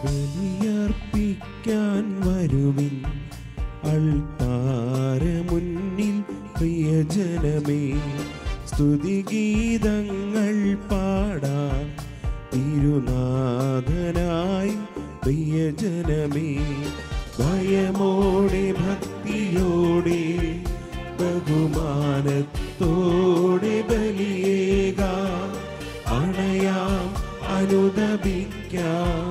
ബലിയർപ്പിക്കാൻ വരുവിൻ അൾത്താര മുന്നിൽ പ്രിയജനമേ സ്തുതിഗീതങ്ങൾ പാടാം തിരുനാഥനായി പ്രിയജനമേ ഭയമോടെ ഭക്തിയോടെ ബഹുമാനത്തോടെ ബലിയേകാം അണയാം അനുദപിക്കാം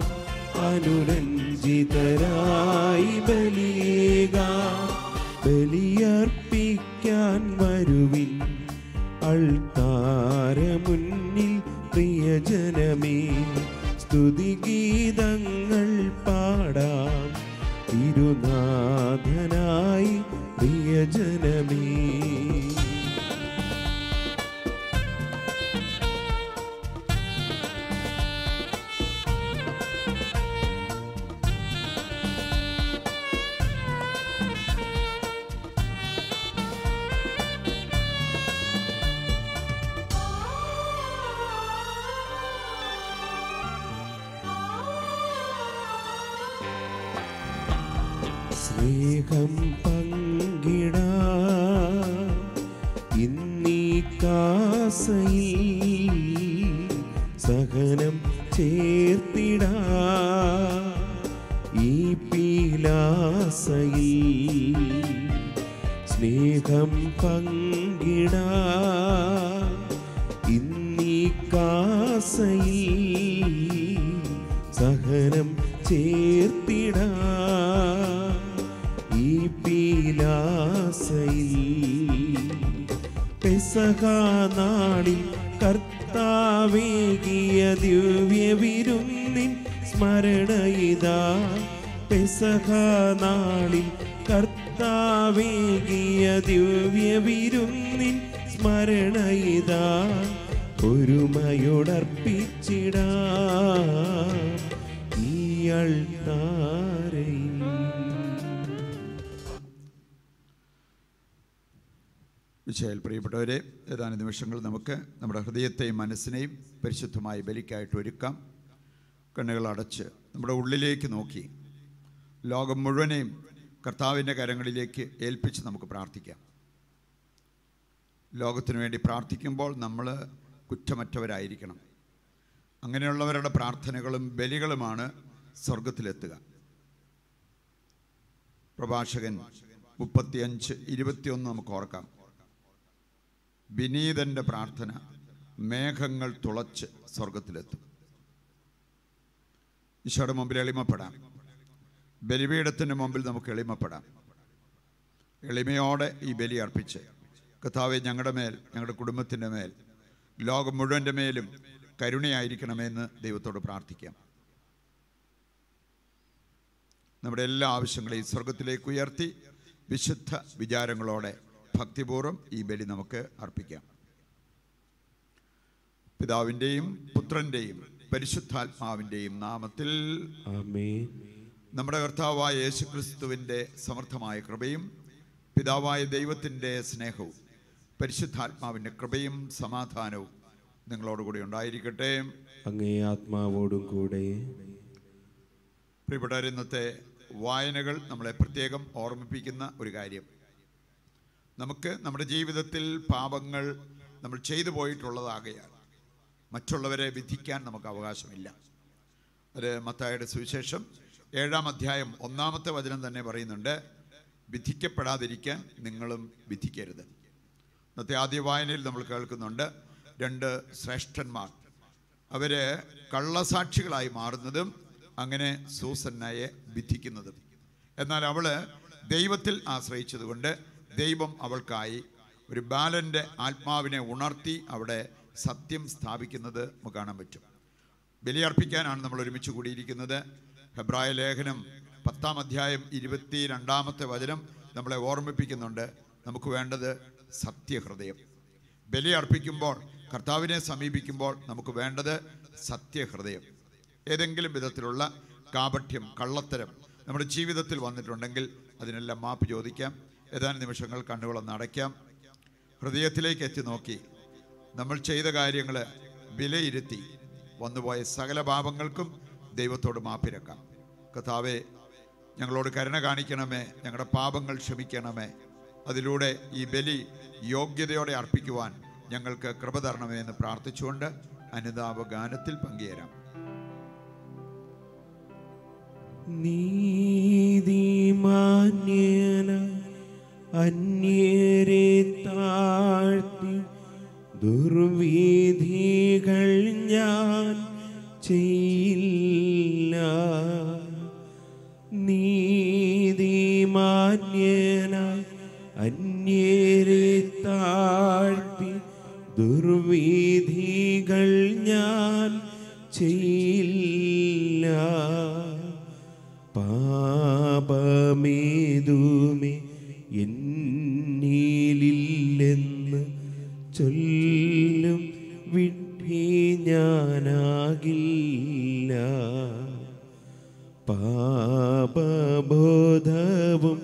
അനുരഞ്ജിതരായി ബലിയേകാം ബലിയർപ്പിക്കാൻ വരുവിൻ അൾത്താര മുന്നിൽ പ്രിയജനമേ സ്തുതിഗീതങ്ങൾ പാടാം തിരുനാഥനായി പ്രിയജനമേ സ്നേഹം പങ്കിടാ ഇന്നീ കാസയിൽ സഹനം ചേർത്തിടാ ഈ പീലാസയിൽ സ്നേഹം പങ്കിടാ ഇന്നീ കാസയിൽ സഹനം ചേർത്തിടാ ഈ പീലാസയിൽ പെസഹാനാളിൽ കർത്താവേകിയ ദിവ്യവിരുന്നിൻ സ്മരണയിതാ പെസഹാനാളിൽ കർത്താവേകിയ ദിവ്യവിരുന്നിൻ സ്മരണയിതാ ഒരുമയോടർപ്പിച്ചിടാ ഈ അൾത്താരയിൽ വിശയിൽ പ്രിയപ്പെട്ടവരെ ഏതാനും നിമിഷങ്ങൾ നമുക്ക് നമ്മുടെ ഹൃദയത്തെയും മനസ്സിനെയും പരിശുദ്ധമായി ബലിക്കായിട്ട് ഒരുക്കാം കണ്ണുകൾ അടച്ച് നമ്മുടെ ഉള്ളിലേക്ക് നോക്കി ലോകം മുഴുവനെയും കർത്താവിൻ്റെ കരങ്ങളിലേക്ക് ഏൽപ്പിച്ച് നമുക്ക് പ്രാർത്ഥിക്കാം ലോകത്തിനു വേണ്ടി പ്രാർത്ഥിക്കുമ്പോൾ നമ്മൾ കുറ്റമറ്റവരായിരിക്കണം അങ്ങനെയുള്ളവരുടെ പ്രാർത്ഥനകളും ബലികളുമാണ് സ്വർഗത്തിലെത്തുക പ്രഭാഷകൻ മുപ്പത്തിയഞ്ച് ഇരുപത്തിയൊന്ന് നമുക്ക് ഓർക്കാം വിനീതന്റെ പ്രാർത്ഥന മേഘങ്ങൾ തുളച്ച് സ്വർഗത്തിലെത്തും ഈശോയുടെ മുമ്പിൽ എളിമപ്പെടാം ബലിപീഠത്തിൻ്റെ മുമ്പിൽ നമുക്ക് എളിമപ്പെടാം എളിമയോടെ ഈ ബലി അർപ്പിച്ച് കർത്താവെ ഞങ്ങളുടെ മേൽ ഞങ്ങളുടെ കുടുംബത്തിൻ്റെ മേൽ ലോകം മുഴുവൻ്റെ മേലും കരുണയായിരിക്കണമെന്ന് ദൈവത്തോട് പ്രാർത്ഥിക്കാം നമ്മുടെ എല്ലാ ആവശ്യങ്ങളെയും സ്വർഗത്തിലേക്ക് ഉയർത്തി വിശുദ്ധ വിചാരങ്ങളോടെ ഭക്തിപൂർവ്വം ഈ ബലി നമുക്ക് അർപ്പിക്കാം പിതാവിൻ്റെയും പുത്രൻ്റെയും പരിശുദ്ധാത്മാവിൻ്റെയും നാമത്തിൽ ആമേൻ നമ്മുടെ കർത്താവായ യേശുക്രിസ്തുവിൻ്റെ സമർത്ഥമായ കൃപയും പിതാവായ ദൈവത്തിൻ്റെ സ്നേഹവും പരിശുദ്ധാത്മാവിൻ്റെ കൃപയും സമാധാനവും നിങ്ങളോടുകൂടി ഉണ്ടായിരിക്കട്ടെ അങ്ങേ ആത്മാവോടും കൂടെ പ്രിയപ്പെട്ടവർ ഇന്നത്തെ വായനകൾ നമ്മളെ പ്രത്യേകം ഓർമ്മിപ്പിക്കുന്ന ഒരു കാര്യം നമുക്ക് നമ്മുടെ ജീവിതത്തിൽ പാപങ്ങൾ നമ്മൾ ചെയ്തു പോയിട്ടുള്ളതാകയാൽ മറ്റുള്ളവരെ വിധിക്കാൻ നമുക്ക് അവകാശമില്ല അത് മത്തായുടെ സുവിശേഷം ഏഴാം അധ്യായം ഒന്നാമത്തെ വചനം തന്നെ പറയുന്നുണ്ട് വിധിക്കപ്പെടാതിരിക്കാൻ നിങ്ങളും വിധിക്കരുത് ഇന്നത്തെ ആദ്യ വായനയിൽ നമ്മൾ കേൾക്കുന്നുണ്ട് രണ്ട് ശ്രേഷ്ഠന്മാർ അവര് കള്ളസാക്ഷികളായി മാറുന്നതും അങ്ങനെ സൂസന്നയെ വിധിക്കുന്നതും എന്നാൽ അവള് ദൈവത്തിൽ ആശ്രയിച്ചതുകൊണ്ട് ദൈവം അവൾക്കായി ഒരു ബാലന്റെ ആത്മാവിനെ ഉണർത്തി അവിടെ സത്യം സ്ഥാപിക്കുന്നത് നമുക്ക് കാണാൻ പറ്റും ബലിയർപ്പിക്കാനാണ് നമ്മൾ ഒരുമിച്ച് കൂടിയിരിക്കുന്നത് ഹെബ്രായ ലേഖനം പത്താം അധ്യായം ഇരുപത്തി രണ്ടാമത്തെ വചനം നമ്മളെ ഓർമ്മിപ്പിക്കുന്നുണ്ട് നമുക്ക് വേണ്ടത് സത്യഹൃദയം ബലി അർപ്പിക്കുമ്പോൾ കർത്താവിനെ സമീപിക്കുമ്പോൾ നമുക്ക് വേണ്ടത് സത്യഹൃദയം ഏതെങ്കിലും വിധത്തിലുള്ള കാപഠ്യം കള്ളത്തരം നമ്മുടെ ജീവിതത്തിൽ വന്നിട്ടുണ്ടെങ്കിൽ അതിനെല്ലാം മാപ്പ് ചോദിക്കാം ഏതാനും നിമിഷങ്ങൾ കണ്ണുകളൊന്ന് അടയ്ക്കാം ഹൃദയത്തിലേക്ക് എത്തി നോക്കി നമ്മൾ ചെയ്ത കാര്യങ്ങൾ വിലയിരുത്തി വന്നുപോയ സകല പാപങ്ങൾക്കും ദൈവത്തോട് മാപ്പിരക്കാം കഥാവെ ഞങ്ങളോട് കരുണ കാണിക്കണമേ ഞങ്ങളുടെ പാപങ്ങൾ ക്ഷമിക്കണമേ അതിലൂടെ ഈ ബലി യോഗ്യതയോടെ അർപ്പിക്കുവാൻ ഞങ്ങൾക്ക് കൃപ തരണമേ എന്ന് പ്രാർത്ഥിച്ചുകൊണ്ട് അനുതാപ ഗാനത്തിൽ പങ്കുചേരാം നീതിമാന്യന അന്യരെ താഴ്ത്തി ദുർവിധികൾ ഞാൻ ചെയ്യില്ല നീതിമാന്യന അന്യരെ താഴ്ത്തി ദുർവിധികൾ ഞാൻ ചെയ്യില്ല പാപമേതുമേ എന്നിലില്ലെന്ന് ചൊല്ലും വിഡ്ഢി ഞാനാകില്ല പാപബോധവും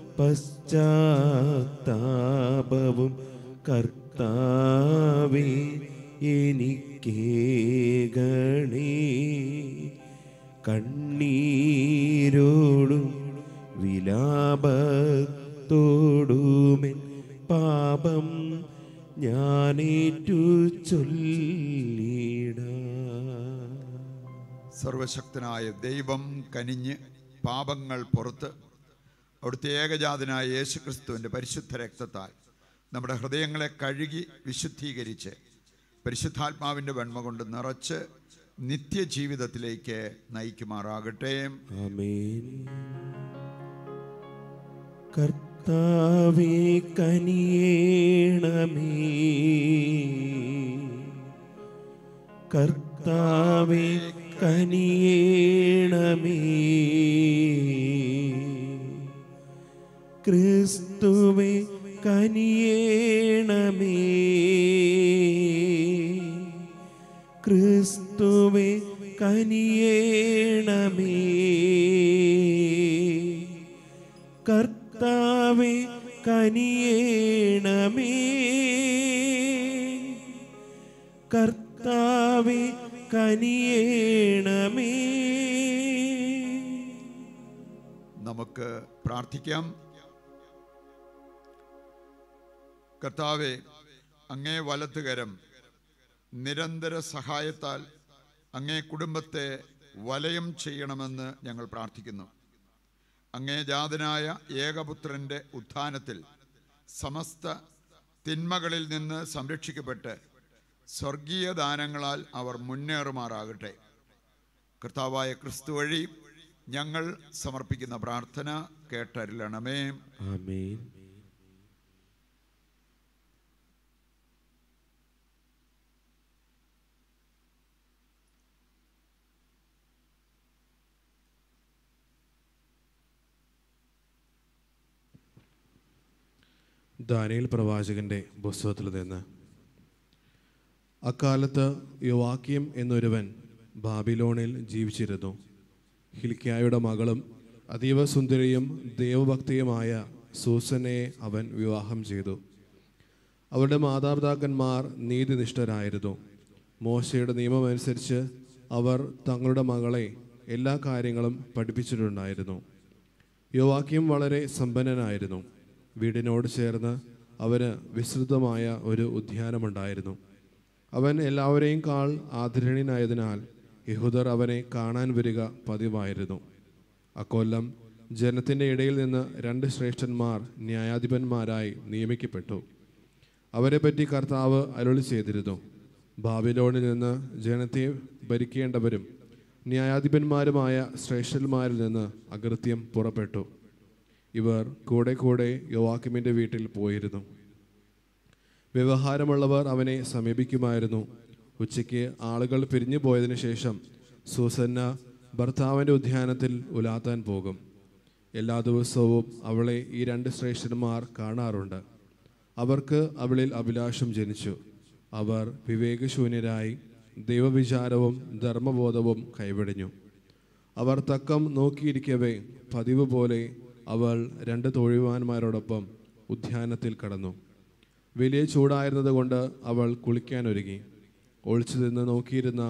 പശ്ചാത്താപവും കർത്താവേ എനിക്കേകണേ കണ്ണീരോടും വിലാപത്തോടുമെൻ പാപം ഞാനേറ്റു ചൊല്ലിടാം സർവശക്തനായ ദൈവം കനിഞ്ഞ് പാപങ്ങൾ പുറത്ത് അവിടുത്തെ ഏകജാതനായ യേശുക്രിസ്തുവിൻ്റെ പരിശുദ്ധ രക്തത്താൽ നമ്മുടെ ഹൃദയങ്ങളെ കഴുകി വിശുദ്ധീകരിച്ച് പരിശുദ്ധാത്മാവിൻ്റെ വെണ്മ കൊണ്ട് നിറച്ച് നിത്യജീവിതത്തിലേക്ക് നയിക്കുമാറാകട്ടെ ആമേൻ കർത്താവേ കനിയേണമേ കർത്താവേ കനിയേണമേ ക്രിസ്തുവേ കനിയേണമേ ക്രിസ്തുവേ കനിയേണമേ കർത്താവേ കനിയേണമേ കർത്താവേ കനിയേണമേ നമുക്ക് പ്രാർത്ഥിക്കാം കർത്താവെ അങ്ങേ വലത്തുകരം നിരന്തര സഹായത്താൽ അങ്ങേ കുടുംബത്തെ വലയം ചെയ്യണമെന്ന് ഞങ്ങൾ പ്രാർത്ഥിക്കുന്നു അങ്ങേ ജാതനായ ഏകപുത്രൻ്റെ ഉത്ഥാനത്തിൽ സമസ്ത തിന്മകളിൽ നിന്ന് സംരക്ഷിക്കപ്പെട്ട് സ്വർഗീയ ദാനങ്ങളാൽ അവർ മുന്നേറുമാറാകട്ടെ കർത്താവായ ക്രിസ്തു വഴി ഞങ്ങൾ സമർപ്പിക്കുന്ന പ്രാർത്ഥന കേട്ടരുളണമേ ആമേൻ ദാനിയേൽ പ്രവാചകന്റെ പുസ്തകത്തിൽ നിന്ന് അക്കാലത്ത് യുവാക്യം എന്നൊരുവൻ ബാബിലോണിൽ ജീവിച്ചിരുന്നു ഹിൽക്കിയായുടെ മകളും അതീവ സുന്ദരിയും ദൈവഭക്തിയുമായ സൂസനെ അവൻ വിവാഹം ചെയ്തു അവരുടെ മാതാപിതാക്കന്മാർ നീതിനിഷ്ഠരായിരുന്നു മോശയുടെ നിയമമനുസരിച്ച് അവർ തങ്ങളുടെ മകളെ എല്ലാ കാര്യങ്ങളും പഠിപ്പിച്ചിട്ടുണ്ടായിരുന്നു യോവാക്യം വളരെ സമ്പന്നനായിരുന്നു വീടിനോട് ചേർന്ന് അവന് വിസ്തൃതമായ ഒരു ഉദ്യാനമുണ്ടായിരുന്നു അവൻ എല്ലാവരെയും കാൾ ആദരണീയനായതിനാൽ യഹൂദർ അവനെ കാണാൻ വരിക പതിവായിരുന്നു അക്കൊല്ലം ജനത്തിൻ്റെ ഇടയിൽ നിന്ന് രണ്ട് ശ്രേഷ്ഠന്മാർ ന്യായാധിപന്മാരായി നിയമിക്കപ്പെട്ടു അവരെപ്പറ്റി കർത്താവ് അരുളി ചെയ്തിരുന്നു ബാബിലോണിൽ നിന്ന് ജനത്തെ ഭരിക്കേണ്ടവരും ന്യായാധിപന്മാരുമായ ശ്രേഷ്ഠന്മാരിൽ നിന്ന് അകൃത്യം പുറപ്പെട്ടു ഇവർ കൂടെ കൂടെ യോവാക്കിമിൻ്റെ വീട്ടിൽ പോയിരുന്നു വ്യവഹാരമുള്ളവർ അവനെ സമീപിക്കുമായിരുന്നു ഉച്ചയ്ക്ക് ആളുകൾ പിരിഞ്ഞു പോയതിനു ശേഷം സൂസന്ന ഭർത്താവിൻ്റെ ഉദ്യാനത്തിൽ ഉലാത്താൻ പോകും എല്ലാ ദിവസവും അവളെ ഈ രണ്ട് ശ്രേഷ്ഠന്മാർ കാണാറുണ്ട് അവർക്ക് അവളിൽ അഭിലാഷം ജനിച്ചു അവർ വിവേകശൂന്യരായി ദൈവവിചാരവും ധർമ്മബോധവും കൈവെടിഞ്ഞു അവർ തക്കം നോക്കിയിരിക്കവേ പതിവ് പോലെ അവൾ രണ്ട് തൊഴിവാന്മാരോടൊപ്പം ഉദ്യാനത്തിൽ കടന്നു വലിയ ചൂടായിരുന്നത് കൊണ്ട് അവൾ കുളിക്കാനൊരുങ്ങി ഒളിച്ചു നിന്ന് നോക്കിയിരുന്ന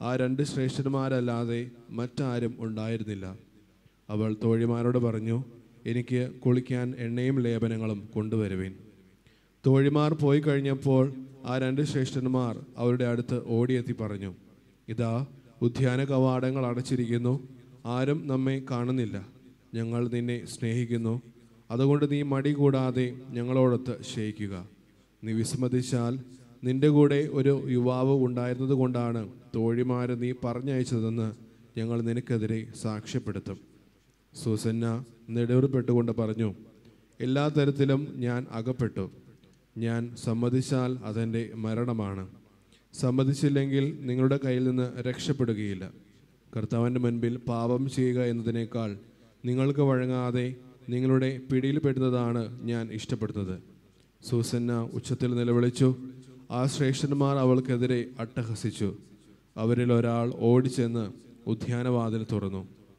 ആ രണ്ട് ശ്രേഷ്ഠന്മാരല്ലാതെ മറ്റാരും ഉണ്ടായിരുന്നില്ല അവൾ തോഴിമാരോട് പറഞ്ഞു എനിക്ക് കുളിക്കാൻ എണ്ണയും ലേപനങ്ങളും കൊണ്ടുവരുവിൻ തോഴിമാർ പോയി കഴിഞ്ഞപ്പോൾ ആ രണ്ട് ശ്രേഷ്ഠന്മാർ അവരുടെ അടുത്ത് ഓടിയെത്തി പറഞ്ഞു ഇതാ ഉദ്യാന കവാടങ്ങൾ അടച്ചിരിക്കുന്നു ആരും നമ്മെ കാണുന്നില്ല ഞങ്ങൾ നിന്നെ സ്നേഹിക്കുന്നു അതുകൊണ്ട് നീ മടി കൂടാതെ ഞങ്ങളോടൊത്ത് ശയിക്കുക നീ വിസമ്മതിച്ചാൽ നിന്റെ കൂടെ ഒരു യുവാവ് ഉണ്ടായിരുന്നത് കൊണ്ടാണ് തോഴിമാരെ നീ പറഞ്ഞയച്ചതെന്ന് ഞങ്ങൾ നിനക്കെതിരെ സാക്ഷ്യപ്പെടുത്തും സൂസന്ന നെടുവേർപ്പെട്ടുകൊണ്ട് പറഞ്ഞു എല്ലാ തരത്തിലും ഞാൻ അകപ്പെട്ടു ഞാൻ സമ്മതിച്ചാൽ അതെൻ്റെ മരണമാണ് സമ്മതിച്ചില്ലെങ്കിൽ നിങ്ങളുടെ കയ്യിൽ നിന്ന് രക്ഷപ്പെടുകയില്ല കർത്താവിൻ്റെ മുൻപിൽ പാപം ചെയ്യുക എന്നതിനേക്കാൾ നിങ്ങൾക്ക് വഴങ്ങാതെ നിങ്ങളുടെ പിടിയിൽപ്പെടുന്നതാണ് ഞാൻ ഇഷ്ടപ്പെടുന്നത് സൂസന്ന ഉച്ചത്തിൽ നിലവിളിച്ചു ആ ശ്രേഷ്ഠന്മാർ അവൾക്കെതിരെ അട്ടഹസിച്ചു അവരിൽ ഒരാൾ ഓടിച്ചെന്ന് ഉദ്യാനവാതിൽ തുറന്നു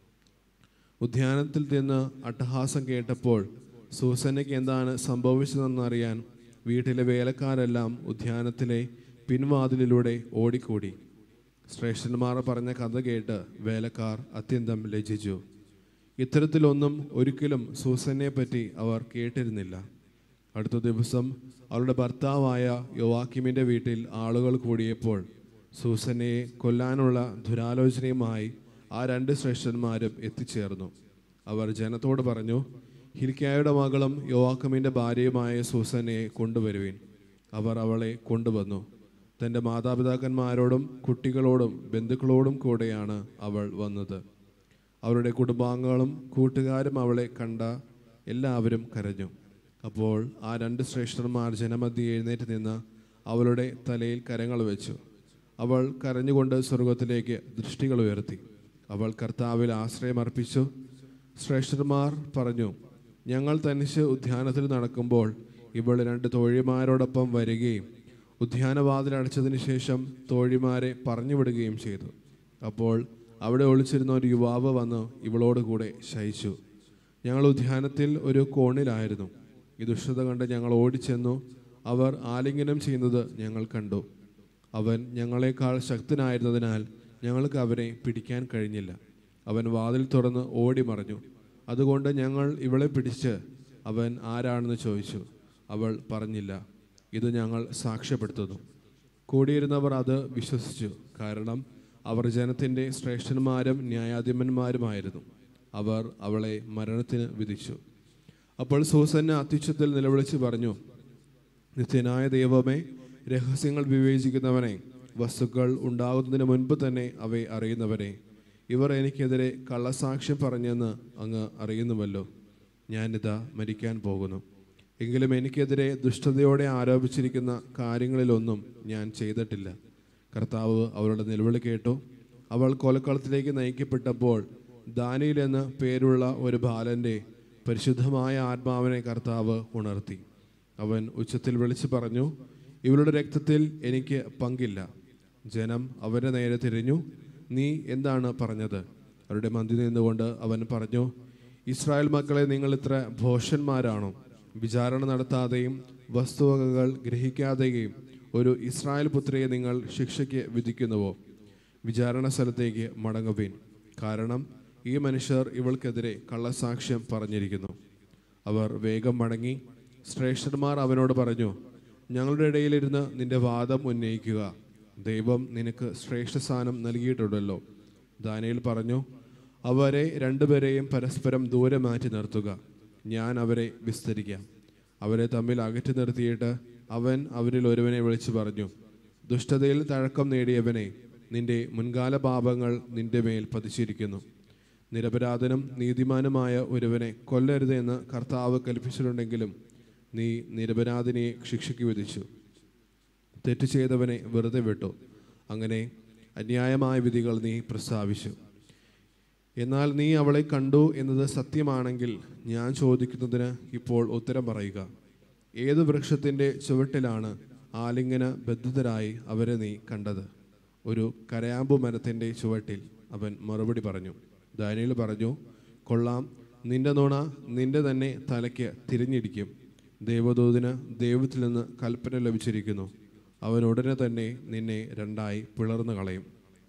ഉദ്യാനത്തിൽ നിന്ന് അട്ടഹാസം കേട്ടപ്പോൾ സൂസന്നയ്ക്ക് എന്താണ് സംഭവിച്ചതെന്നറിയാൻ വീട്ടിലെ വേലക്കാരെല്ലാം ഉദ്യാനത്തിലെ പിൻവാതിലിലൂടെ ഓടിക്കൂടി ശ്രേഷ്ഠന്മാർ പറഞ്ഞ കഥ കേട്ട് വേലക്കാർ അത്യന്തം ലജ്ജിച്ചു ഇത്തരത്തിലൊന്നും ഒരിക്കലും സൂസനെ പറ്റി അവർ കേട്ടിരുന്നില്ല അടുത്ത ദിവസം അവളുടെ ഭർത്താവായ യോവാക്കിമിൻ്റെ വീട്ടിൽ ആളുകൾ കൂടിയപ്പോൾ സൂസനയെ കൊല്ലാനുള്ള ദുരാലോചനയുമായി ആ രണ്ട് ശ്രേഷ്ഠന്മാരും എത്തിച്ചേർന്നു അവർ ജനത്തോട് പറഞ്ഞു ഹിൽക്കായുടെ മകളും യോവാക്കമിൻ്റെ ഭാര്യയുമായ സൂസനയെ കൊണ്ടുവരുവിൻ അവർ അവളെ കൊണ്ടുവന്നു തൻ്റെ മാതാപിതാക്കന്മാരോടും കുട്ടികളോടും ബന്ധുക്കളോടും കൂടെയാണ് അവൾ വന്നത് അവരുടെ കുടുംബാംഗങ്ങളും കൂട്ടുകാരും അവളെ കണ്ട എല്ലാവരും കരഞ്ഞു അപ്പോൾ ആ രണ്ട് ശ്രേഷ്ഠന്മാർ ജനമധ്യ എഴുന്നേറ്റ് നിന്ന് അവളുടെ തലയിൽ കരങ്ങൾ വെച്ചു അവൾ കരഞ്ഞുകൊണ്ട് സ്വർഗത്തിലേക്ക് ദൃഷ്ടികൾ ഉയർത്തി അവൾ കർത്താവിൽ ആശ്രയമർപ്പിച്ചു ശ്രേഷ്ഠന്മാർ പറഞ്ഞു ഞങ്ങൾ തനിച്ച് ഉദ്യാനത്തിൽ നടക്കുമ്പോൾ ഇവൾ രണ്ട് തോഴിമാരോടൊപ്പം വരികയും ഉദ്യാനവാതിൽ അടച്ചതിന് ശേഷം തോഴിമാരെ പറഞ്ഞുവിടുകയും ചെയ്തു അപ്പോൾ അവിടെ ഒളിച്ചിരുന്ന ഒരു യുവാവ് വന്ന് ഇവളോട് കൂടെ ശയിച്ചു ഞങ്ങൾ ഉദ്യാനത്തിൽ ഒരു കോണിലായിരുന്നു ഈ ദുഷ്ടത കണ്ട് ഞങ്ങൾ ഓടിച്ചെന്നു അവർ ആലിംഗനം ചെയ്യുന്നത് ഞങ്ങൾ കണ്ടു അവൻ ഞങ്ങളെക്കാൾ ശക്തനായിരുന്നതിനാൽ ഞങ്ങൾക്ക് അവനെ പിടിക്കാൻ കഴിഞ്ഞില്ല അവൻ വാതിൽ തുറന്ന് ഓടി മറഞ്ഞു അതുകൊണ്ട് ഞങ്ങൾ ഇവളെ പിടിച്ച് അവൻ ആരാണെന്ന് ചോദിച്ചു അവൾ പറഞ്ഞില്ല ഇത് ഞങ്ങൾ സാക്ഷ്യപ്പെടുത്തുന്നു കൂടിയിരുന്നവർ അത് വിശ്വസിച്ചു കാരണം അവർ ജനത്തിൻ്റെ ശ്രേഷ്ഠന്മാരും ന്യായാധിപന്മാരുമായിരുന്നു അവർ അവളെ മരണത്തിന് വിധിച്ചു അപ്പോൾ സൂസന്ന അത്യുച്ചത്തിൽ നിലവിളിച്ച് പറഞ്ഞു നിത്യനായ ദൈവമേ രഹസ്യങ്ങൾ വിവേചിക്കുന്നവനെ വസ്തുക്കൾ ഉണ്ടാകുന്നതിന് മുൻപ് തന്നെ അവയെ അറിയുന്നവനെ ഇവർ എനിക്കെതിരെ കള്ളസാക്ഷ്യം പറഞ്ഞെന്ന് അങ്ങ് അറിയുന്നുവല്ലോ ഞാനിതാ മരിക്കാൻ പോകുന്നു എങ്കിലും എനിക്കെതിരെ ദുഷ്ടതയോടെ ആരോപിച്ചിരിക്കുന്ന കാര്യങ്ങളിലൊന്നും ഞാൻ ചെയ്തിട്ടില്ല കർത്താവ് അവളുടെ നിലവിളി കേട്ടു അവൾ കൊലക്കളത്തിലേക്ക് നയിക്കപ്പെട്ടപ്പോൾ ദാനിയിൽ എന്ന് പേരുള്ള ഒരു ബാലൻ്റെ പരിശുദ്ധമായ ആത്മാവിനെ കർത്താവ് ഉണർത്തി അവൻ ഉച്ചത്തിൽ വിളിച്ചു പറഞ്ഞു ഇവളുടെ രക്തത്തിൽ എനിക്ക് പങ്കില്ല ജനം അവരുടെ നേരെ തിരിഞ്ഞു നീ എന്താണ് പറഞ്ഞത് അവരുടെ മന്തി നിന്നുകൊണ്ട് അവൻ പറഞ്ഞു ഇസ്രായേൽ മക്കളെ നിങ്ങൾ ഇത്ര ഭോഷന്മാരാണോ വിചാരണ നടത്താതെയും വസ്തുവകകൾ ഗ്രഹിക്കാതെയും ഒരു ഇസ്രായേൽ പുത്രിയെ നിങ്ങൾ ശിക്ഷയ്ക്ക് വിധിക്കുന്നുവോ വിചാരണ സ്ഥലത്തേക്ക് മടങ്ങുവിൻ കാരണം ഈ മനുഷ്യർ ഇവൾക്കെതിരെ കള്ളസാക്ഷ്യം പറഞ്ഞിരിക്കുന്നു അവർ വേഗം മടങ്ങി ശ്രേഷ്ഠന്മാർ അവനോട് പറഞ്ഞു ഞങ്ങളുടെ ഇടയിലിരുന്ന് നിന്റെ വാദം ഉന്നയിക്കുക ദൈവം നിനക്ക് ശ്രേഷ്ഠസ്ഥാനം നൽകിയിട്ടുണ്ടല്ലോ ദാനിയേൽ പറഞ്ഞു അവരെ രണ്ടുപേരെയും പരസ്പരം ദൂരെ മാറ്റി നിർത്തുക ഞാൻ അവരെ വിസ്തരിക്കാം അവരെ തമ്മിൽ അകറ്റി നിർത്തിയിട്ട് അവൻ അവരിൽ ഒരുവനെ വിളിച്ചു പറഞ്ഞു ദുഷ്ടതയിൽ തഴക്കം നേടിയവനെ നിന്റെ മുൻകാല പാപങ്ങൾ നിന്റെ മേൽ പതിച്ചിരിക്കുന്നു നിരപരാധനും നീതിമാനുമായ ഒരുവനെ കൊല്ലരുത് എന്ന് കർത്താവ് കൽപ്പിച്ചിട്ടുണ്ടെങ്കിലും നീ നിരപരാധിനെ ശിക്ഷയ്ക്ക് വിധിച്ചു തെറ്റ് ചെയ്തവനെ വെറുതെ വിട്ടു അങ്ങനെ അന്യായമായ വിധികൾ നീ പ്രസ്താവിച്ചു എന്നാൽ നീ അവളെ കണ്ടു എന്നത് സത്യമാണെങ്കിൽ ഞാൻ ചോദിക്കുന്നതിന് ഇപ്പോൾ ഉത്തരം പറയുക ഏത് വൃക്ഷത്തിൻ്റെ ചുവട്ടിലാണ് ആലിംഗന ബദ്ധിതരായി അവരെ നീ കണ്ടത് ഒരു കരയാമ്പു മരത്തിൻ്റെ ചുവട്ടിൽ അവൻ മറുപടി പറഞ്ഞു ദാനിയേൽ പറഞ്ഞു കൊള്ളാം നിന്റെ നുണ നിന്റെ തന്നെ തലയ്ക്ക് തിരിഞ്ഞിരിക്കും ദേവദൂതിന് ദൈവത്തിൽ നിന്ന് കൽപ്പന ലഭിച്ചിരിക്കുന്നു അവൻ ഉടനെ തന്നെ നിന്നെ രണ്ടായി പിളർന്നു കളയും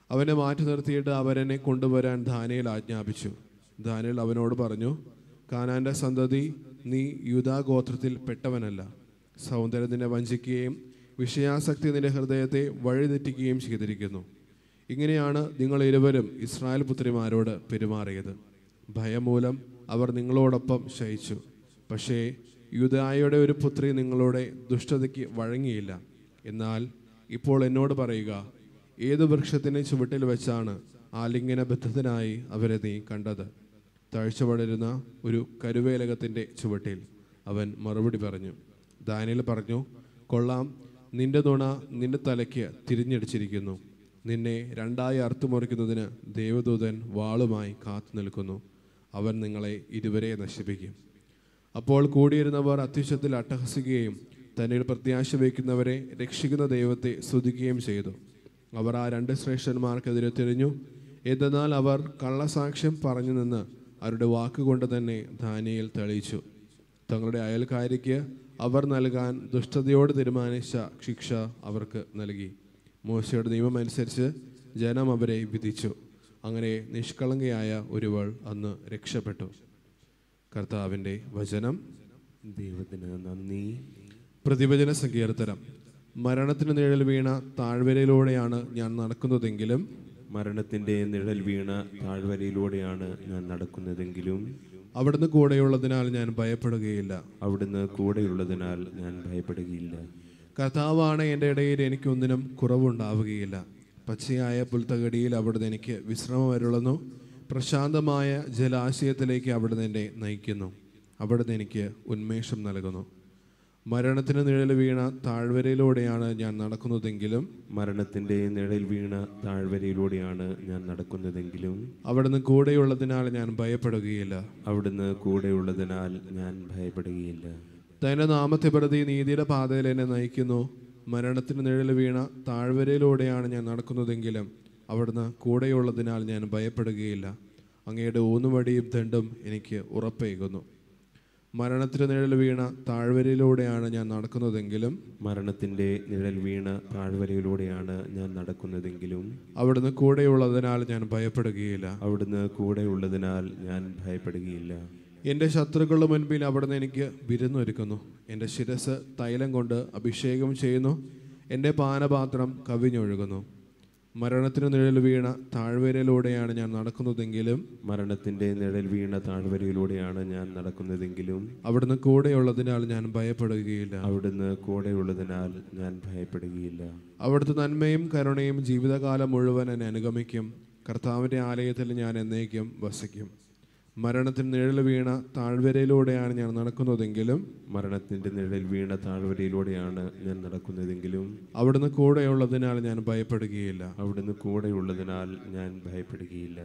അവനെ മാറ്റി നിർത്തിയിട്ട് അവരെന്നെ കൊണ്ടുവരാൻ ദാനിയേൽ ആജ്ഞാപിച്ചു ദാനിയേൽ അവനോട് പറഞ്ഞു കാനാന്റെ സന്തതി നീ യൂതാഗോത്രത്തിൽ പെട്ടവനല്ല സൗന്ദര്യം നിന്നെ വഞ്ചിക്കുകയും വിഷയാസക്തി നിന്റെ ഹൃദയത്തെ വഴിതെറ്റിക്കുകയും ചെയ്തിരിക്കുന്നു ഇങ്ങനെയാണ് നിങ്ങൾ ഇരുവരും ഇസ്രായേൽ പുത്രിമാരോട് പെരുമാറിയത് ഭയം മൂലം അവർ നിങ്ങളോടൊപ്പം ശയിച്ചു പക്ഷേ യൂദായയുടെ ഒരു പുത്രി നിങ്ങളുടെ ദുഷ്ടതയ്ക്ക് വഴങ്ങിയില്ല എന്നാൽ ഇപ്പോൾ എന്നോട് പറയുക ഏത് വൃക്ഷത്തിന്റെ ചുവട്ടിൽ വെച്ചാണ് ആലിംഗനബദ്ധത്തിനായി അവരെ നീ കണ്ടത് താഴ്ച വളരുന്ന ഒരു കരുവേലകത്തിന്റെ ചുവട്ടിൽ അവൻ മറുപടി പറഞ്ഞു ദാനിയൽ പറഞ്ഞു കൊള്ളാം നിന്റെ നുണ നിന്റെ തലയ്ക്ക് തിരിഞ്ഞടിച്ചിരിക്കുന്നു നിന്നെ രണ്ടായി അറുത്തുമുറിക്കുന്നതിന് ദേവദൂതൻ വാളുമായി കാത്തു നിൽക്കുന്നു അവൻ നിങ്ങളെ ഇരുവരെ നശിപ്പിക്കും അപ്പോൾ കൂടിയിരുന്നവർ അത്യുച്ചത്തിൽ അട്ടഹസിക്കുകയും തന്നിൽ പ്രത്യാശ വയ്ക്കുന്നവരെ രക്ഷിക്കുന്ന ദൈവത്തെ സ്തുതിക്കുകയും ചെയ്തു അവർ ആ രണ്ട് ശ്രേഷ്ഠന്മാർക്കെതിരെ തിരിഞ്ഞു എന്തെന്നാൽ അവർ കള്ളസാക്ഷ്യം പറഞ്ഞു നിന്ന് അവരുടെ വാക്കുകൊണ്ട് തന്നെ ധാന്യയിൽ തെളിയിച്ചു തങ്ങളുടെ അയൽക്കാരിക്ക് അവർ നൽകാൻ ദുഷ്ടതയോട് തീരുമാനിച്ച ശിക്ഷ അവർക്ക് നൽകി മോശയുടെ നിയമം അനുസരിച്ച് ജനം അവരെ വിധിച്ചു അങ്ങനെ നിഷ്കളങ്കയായ ഒരുവൾ അന്ന് രക്ഷപ്പെട്ടു കർത്താവിൻ്റെ വചനം ദൈവത്തിന് നന്ദി പ്രതിവചന സങ്കീർത്തനം മരണത്തിന് നിഴൽ വീണ താഴ്വരയിലൂടെയാണ് ഞാൻ നടക്കുന്നതെങ്കിലും മരണത്തിന്റെ നിഴൽ വീണ താഴ്വരയിലൂടെയാണ് ഞാൻ നടക്കുന്നതെങ്കിലും അവിടുന്ന് കൂടെയുള്ളതിനാൽ ഞാൻ ഭയപ്പെടുകയില്ല അവിടുന്ന് കൂടെയുള്ളതിനാൽ ഞാൻ ഭയപ്പെടുകയില്ല കർത്താവാണ് എൻ്റെ ഇടയിൽ എനിക്കൊന്നിനും കുറവുണ്ടാവുകയില്ല പച്ചയായ പുൽത്തകടിയിൽ അവിടുന്ന് എനിക്ക് വിശ്രമം അരുളുന്നു പ്രശാന്തമായ ജലാശയത്തിലേക്ക് അവിടുന്ന് എന്നെ നയിക്കുന്നു അവിടുന്ന് എനിക്ക് ഉന്മേഷം നൽകുന്നു മരണത്തിന് നിഴൽ വീണ താഴ്വരയിലൂടെയാണ് ഞാൻ നടക്കുന്നതെങ്കിലും മരണത്തിന്റെ നിഴൽ വീണ താഴ്വരയിലൂടെയാണ് ഞാൻ നടക്കുന്നതെങ്കിലും അവിടുന്ന് കൂടെയുള്ളതിനാൽ ഞാൻ ഭയപ്പെടുകയില്ല അവിടുന്ന് കൂടെയുള്ളതിനാൽ ഞാൻ ഭയപ്പെടുകയില്ല തന്റെ നാമത്തെ പ്രതി നീതിയുടെ പാതയിൽ എന്നെ നയിക്കുന്നു മരണത്തിന് നിഴൽ വീണ താഴ്വരയിലൂടെയാണ് ഞാൻ നടക്കുന്നതെങ്കിലും അവിടുന്ന് കൂടെയുള്ളതിനാൽ ഞാൻ ഭയപ്പെടുകയില്ല അങ്ങയുടെ ഊന്നുവടിയും ദണ്ടും എനിക്ക് ഉറപ്പേകുന്നു മരണത്തിന് നിഴൽ വീണ താഴ്വരയിലൂടെയാണ് ഞാൻ നടക്കുന്നതെങ്കിലും മരണത്തിന്റെ നിഴൽ വീണ താഴ്വരയിലൂടെയാണ് ഞാൻ നടക്കുന്നതെങ്കിലും അവിടുന്ന് കൂടെയുള്ളതിനാൽ ഞാൻ ഭയപ്പെടുകയില്ല അവിടുന്ന് കൂടെയുള്ളതിനാൽ ഞാൻ ഭയപ്പെടുകയില്ല എൻ്റെ ശത്രുക്കളുടെ മുൻപിൽ അവിടുന്ന് എനിക്ക് വിരുന്നൊരുക്കുന്നു എൻ്റെ ശിരസ് തൈലം കൊണ്ട് അഭിഷേകം ചെയ്യുന്നു എൻ്റെ പാനപാത്രം കവിഞ്ഞൊഴുകുന്നു മരണത്തിന് നിഴൽ വീണ താഴ്വരയിലൂടെയാണ് ഞാൻ നടക്കുന്നതെങ്കിലും മരണത്തിന്റെ നിഴൽ വീണ താഴ്വരയിലൂടെയാണ് ഞാൻ നടക്കുന്നതെങ്കിലും അവിടുന്ന് കൂടെയുള്ളതിനാൽ ഞാൻ ഭയപ്പെടുകയില്ല അവിടുന്ന് കൂടെയുള്ളതിനാൽ ഞാൻ ഭയപ്പെടുകയില്ല അവിടുത്തെ നന്മയും കരുണയും ജീവിതകാലം മുഴുവൻ എന്നെ അനുഗമിക്കും കർത്താവിൻ്റെ ആലയത്തിൽ ഞാൻ എന്നേക്കും വസിക്കും മരണത്തിന് നിഴൽ വീണ താഴ്വരയിലൂടെയാണ് ഞാൻ നടക്കുന്നതെങ്കിലും മരണത്തിന്റെ നിഴൽ വീണ താഴ്വരയിലൂടെയാണ് ഞാൻ നടക്കുന്നതെങ്കിലും അവിടുന്ന് കൂടെയുള്ളതിനാൽ ഞാൻ ഭയപ്പെടുകയില്ല അവിടുന്ന് കൂടെയുള്ളതിനാൽ ഞാൻ ഭയപ്പെടുകയില്ല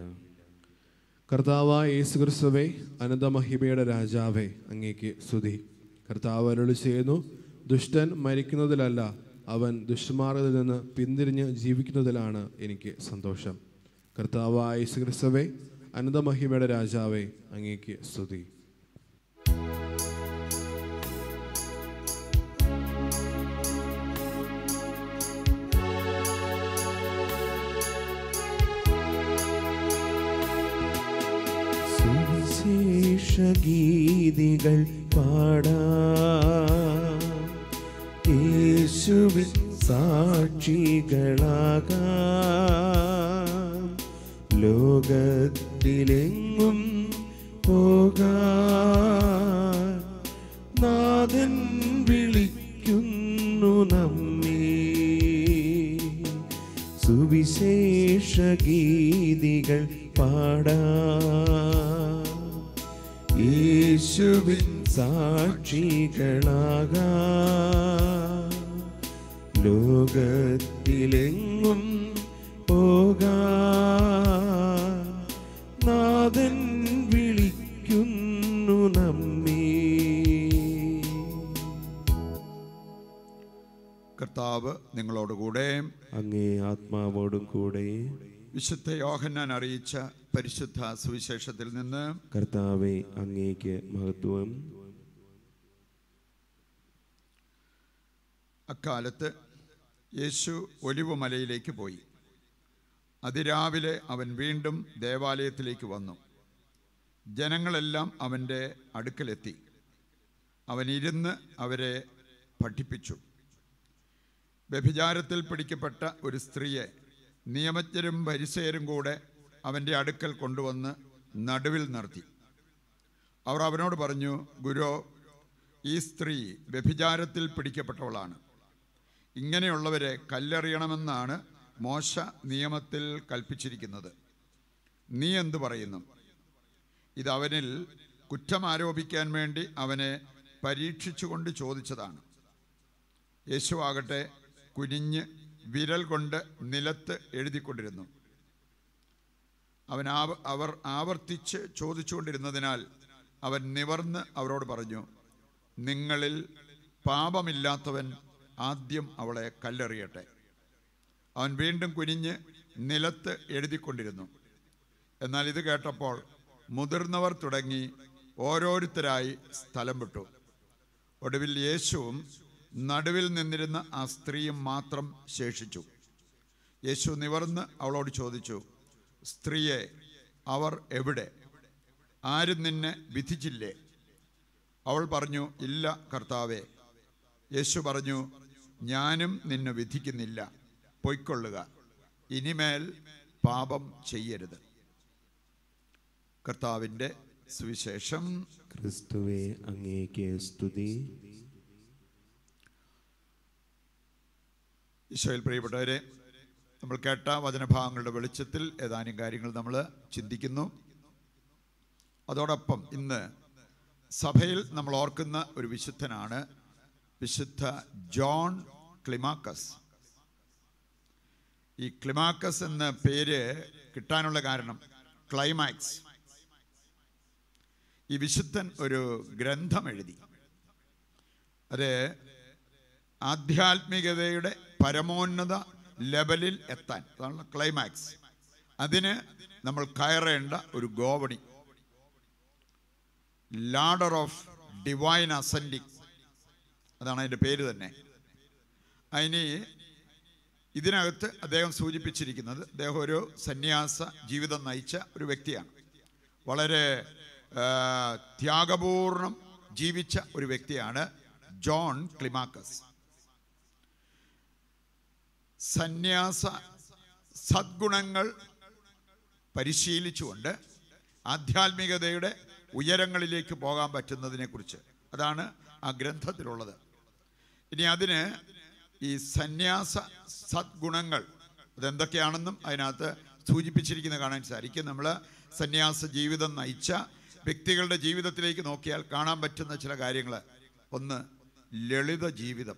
കർത്താവായ യേശു ക്രിസ്തുവേ അനന്തമഹിമയുടെ രാജാവേ അങ്ങേക്ക് സ്തുതി കർത്താവ് അരുളി ചെയ്യുന്നു ദുഷ്ടൻ മരിക്കുന്നതിലല്ല അവൻ ദുഷ്ടമാർഗത്തിൽ നിന്ന് പിന്തിരിഞ്ഞ് ജീവിക്കുന്നതിലാണ് എനിക്ക് സന്തോഷം കർത്താവായ യേശു ക്രിസ്തുവേ അനന്തമഹിമയുടെ രാജാവേ അങ്ങേക്ക് സ്തുതി സുവിശേഷഗീതികൾ പാടാം യേശുവിൻ സാക്ഷികളാകാം ലോകത്തിലെങ്ങും പോകാൻ നാഥൻ വിളിക്കുന്നു നമ്മെ സുവിശേഷഗീതികൾ പാടാം യേശുവിൻ സാക്ഷികളാകാം ലോകത്തിലെങ്ങും പോകാം നാഥൻ വിളിക്കുന്നു നമ്മെ കർത്താവ് നിങ്ങളോടുകൂടെ അങ്ങേ ആത്മാവോടും കൂടെ വിശുദ്ധ യോഹന്നാൻ അറിയിച്ച പരിശുദ്ധ സുവിശേഷത്തിൽ നിന്ന് കർത്താവെ അങ്ങേക്ക് മഹത്വം അക്കാലത്ത് യേശു ഒലിവ് മലയിലേക്ക് പോയി അതിരാവിലെ അവൻ വീണ്ടും ദേവാലയത്തിലേക്ക് വന്നു ജനങ്ങളെല്ലാം അവൻ്റെ അടുക്കലെത്തി അവൻ ഇരുന്ന് അവരെ പഠിപ്പിച്ചു വ്യഭിചാരത്തിൽ പിടിക്കപ്പെട്ട ഒരു സ്ത്രീയെ നിയമജ്ഞരും പരിസയരും കൂടെ അവൻ്റെ അടുക്കൽ കൊണ്ടുവന്ന് നടുവിൽ നിർത്തി അവർ അവനോട് പറഞ്ഞു ഗുരു ഈ സ്ത്രീ വ്യഭിചാരത്തിൽ പിടിക്കപ്പെട്ടവളാണ് ഇങ്ങനെയുള്ളവരെ കല്ലെറിയണമെന്നാണ് മോശ നിയമത്തിൽ കൽപ്പിച്ചിരിക്കുന്നത് നീ എന്തു പറയുന്നു ഇത് അവനിൽ കുറ്റം ആരോപിക്കാൻ വേണ്ടി അവനെ പരീക്ഷിച്ചുകൊണ്ട് ചോദിച്ചതാണ് യേശു ആകട്ടെ കുനിഞ്ഞ് വിരൽ കൊണ്ട് നിലത്ത് എഴുതിക്കൊണ്ടിരുന്നു അവൻ ആവ അവർ ആവർത്തിച്ച് ചോദിച്ചുകൊണ്ടിരുന്നതിനാൽ അവൻ നിവർന്ന് അവരോട് പറഞ്ഞു നിങ്ങളിൽ പാപമില്ലാത്തവൻ ആദ്യം അവളെ കല്ലെറിയട്ടെ അവൻ വീണ്ടും കുനിഞ്ഞ് നിലത്ത് എഴുതിക്കൊണ്ടിരുന്നു എന്നാൽ ഇത് കേട്ടപ്പോൾ മുതിർന്നവർ തുടങ്ങി ഓരോരുത്തരായി സ്ഥലം വിട്ടു ഒടുവിൽ യേശുവും നടുവിൽ നിന്നിരുന്ന ആ സ്ത്രീയും മാത്രം ശേഷിച്ചു യേശു നിവർന്ന് അവളോട് ചോദിച്ചു സ്ത്രീയെ അവർ എവിടെ ആരും നിന്നെ വിധിച്ചില്ലേ അവൾ പറഞ്ഞു ഇല്ല കർത്താവേ യേശു പറഞ്ഞു ഞാനും നിന്നെ വിധിക്കുന്നില്ല പൊയ്ക്കൊള്ളുക ഇനിമേൽ പാപം ചെയ്യരുത് കർത്താവിൻ്റെ സുവിശേഷം ക്രിസ്തുവെ അങ്ങേക്ക് സ്തുതി ഈശോയിൽ പ്രിയപ്പെട്ടവരെ നമ്മൾ കേട്ട വചനഭാഗങ്ങളുടെ വെളിച്ചത്തിൽ ഏതാനും കാര്യങ്ങൾ നമ്മൾ ചിന്തിക്കുന്നു അതോടൊപ്പം ഇന്ന് സഭയിൽ നമ്മൾ ഓർക്കുന്ന ഒരു വിശുദ്ധനാണ് വിശുദ്ധ ജോൺ ക്ലിമാക്കസ് ഈ ക്ലിമാക്കസ് എന്ന പേര് കിട്ടാനുള്ള കാരണം ക്ലൈമാക്സ് ഈ വിശുദ്ധൻ ഒരു ഗ്രന്ഥം എഴുതി അത് ആധ്യാത്മികതയുടെ പരമോന്നത ലെവലിൽ എത്താൻ അതാണ് ക്ലൈമാക്സ് അതിന് നമ്മൾ കയറേണ്ട ഒരു ഗോവണി ലാഡർ ഓഫ് ഡിവൈൻ അസൻഡിങ് അതാണ് അതിൻ്റെ പേര് തന്നെ അതിന് ഇതിനകത്ത് അദ്ദേഹം സൂചിപ്പിച്ചിരിക്കുന്നത് അദ്ദേഹം ഒരു സന്യാസ ജീവിതം നയിച്ച ഒരു വ്യക്തിയാണ് വളരെ ആ, ത്യാഗപൂർണം ജീവിച്ച ഒരു വ്യക്തിയാണ് ജോൺ ക്ലിമാക്കസ് സന്യാസ സദ്ഗുണങ്ങൾ പരിശീലിച്ചുകൊണ്ട് ആധ്യാത്മികതയുടെ ഉയരങ്ങളിലേക്ക് പോകാൻ പറ്റുന്നതിനെക്കുറിച്ച് അതാണ് ആ ഗ്രന്ഥത്തിലുള്ളത് ഇനി അതിന് ഈ സന്യാസ സദ്ഗുണങ്ങൾ അതെന്തൊക്കെയാണെന്നും അതിനകത്ത് സൂചിപ്പിച്ചിരിക്കുന്നത് കാണാൻ സാധിക്കും നമ്മൾ സന്യാസ ജീവിതം നയിച്ച വ്യക്തികളുടെ ജീവിതത്തിലേക്ക് നോക്കിയാൽ കാണാൻ പറ്റുന്ന ചില കാര്യങ്ങൾ ഒന്ന് ലളിത ജീവിതം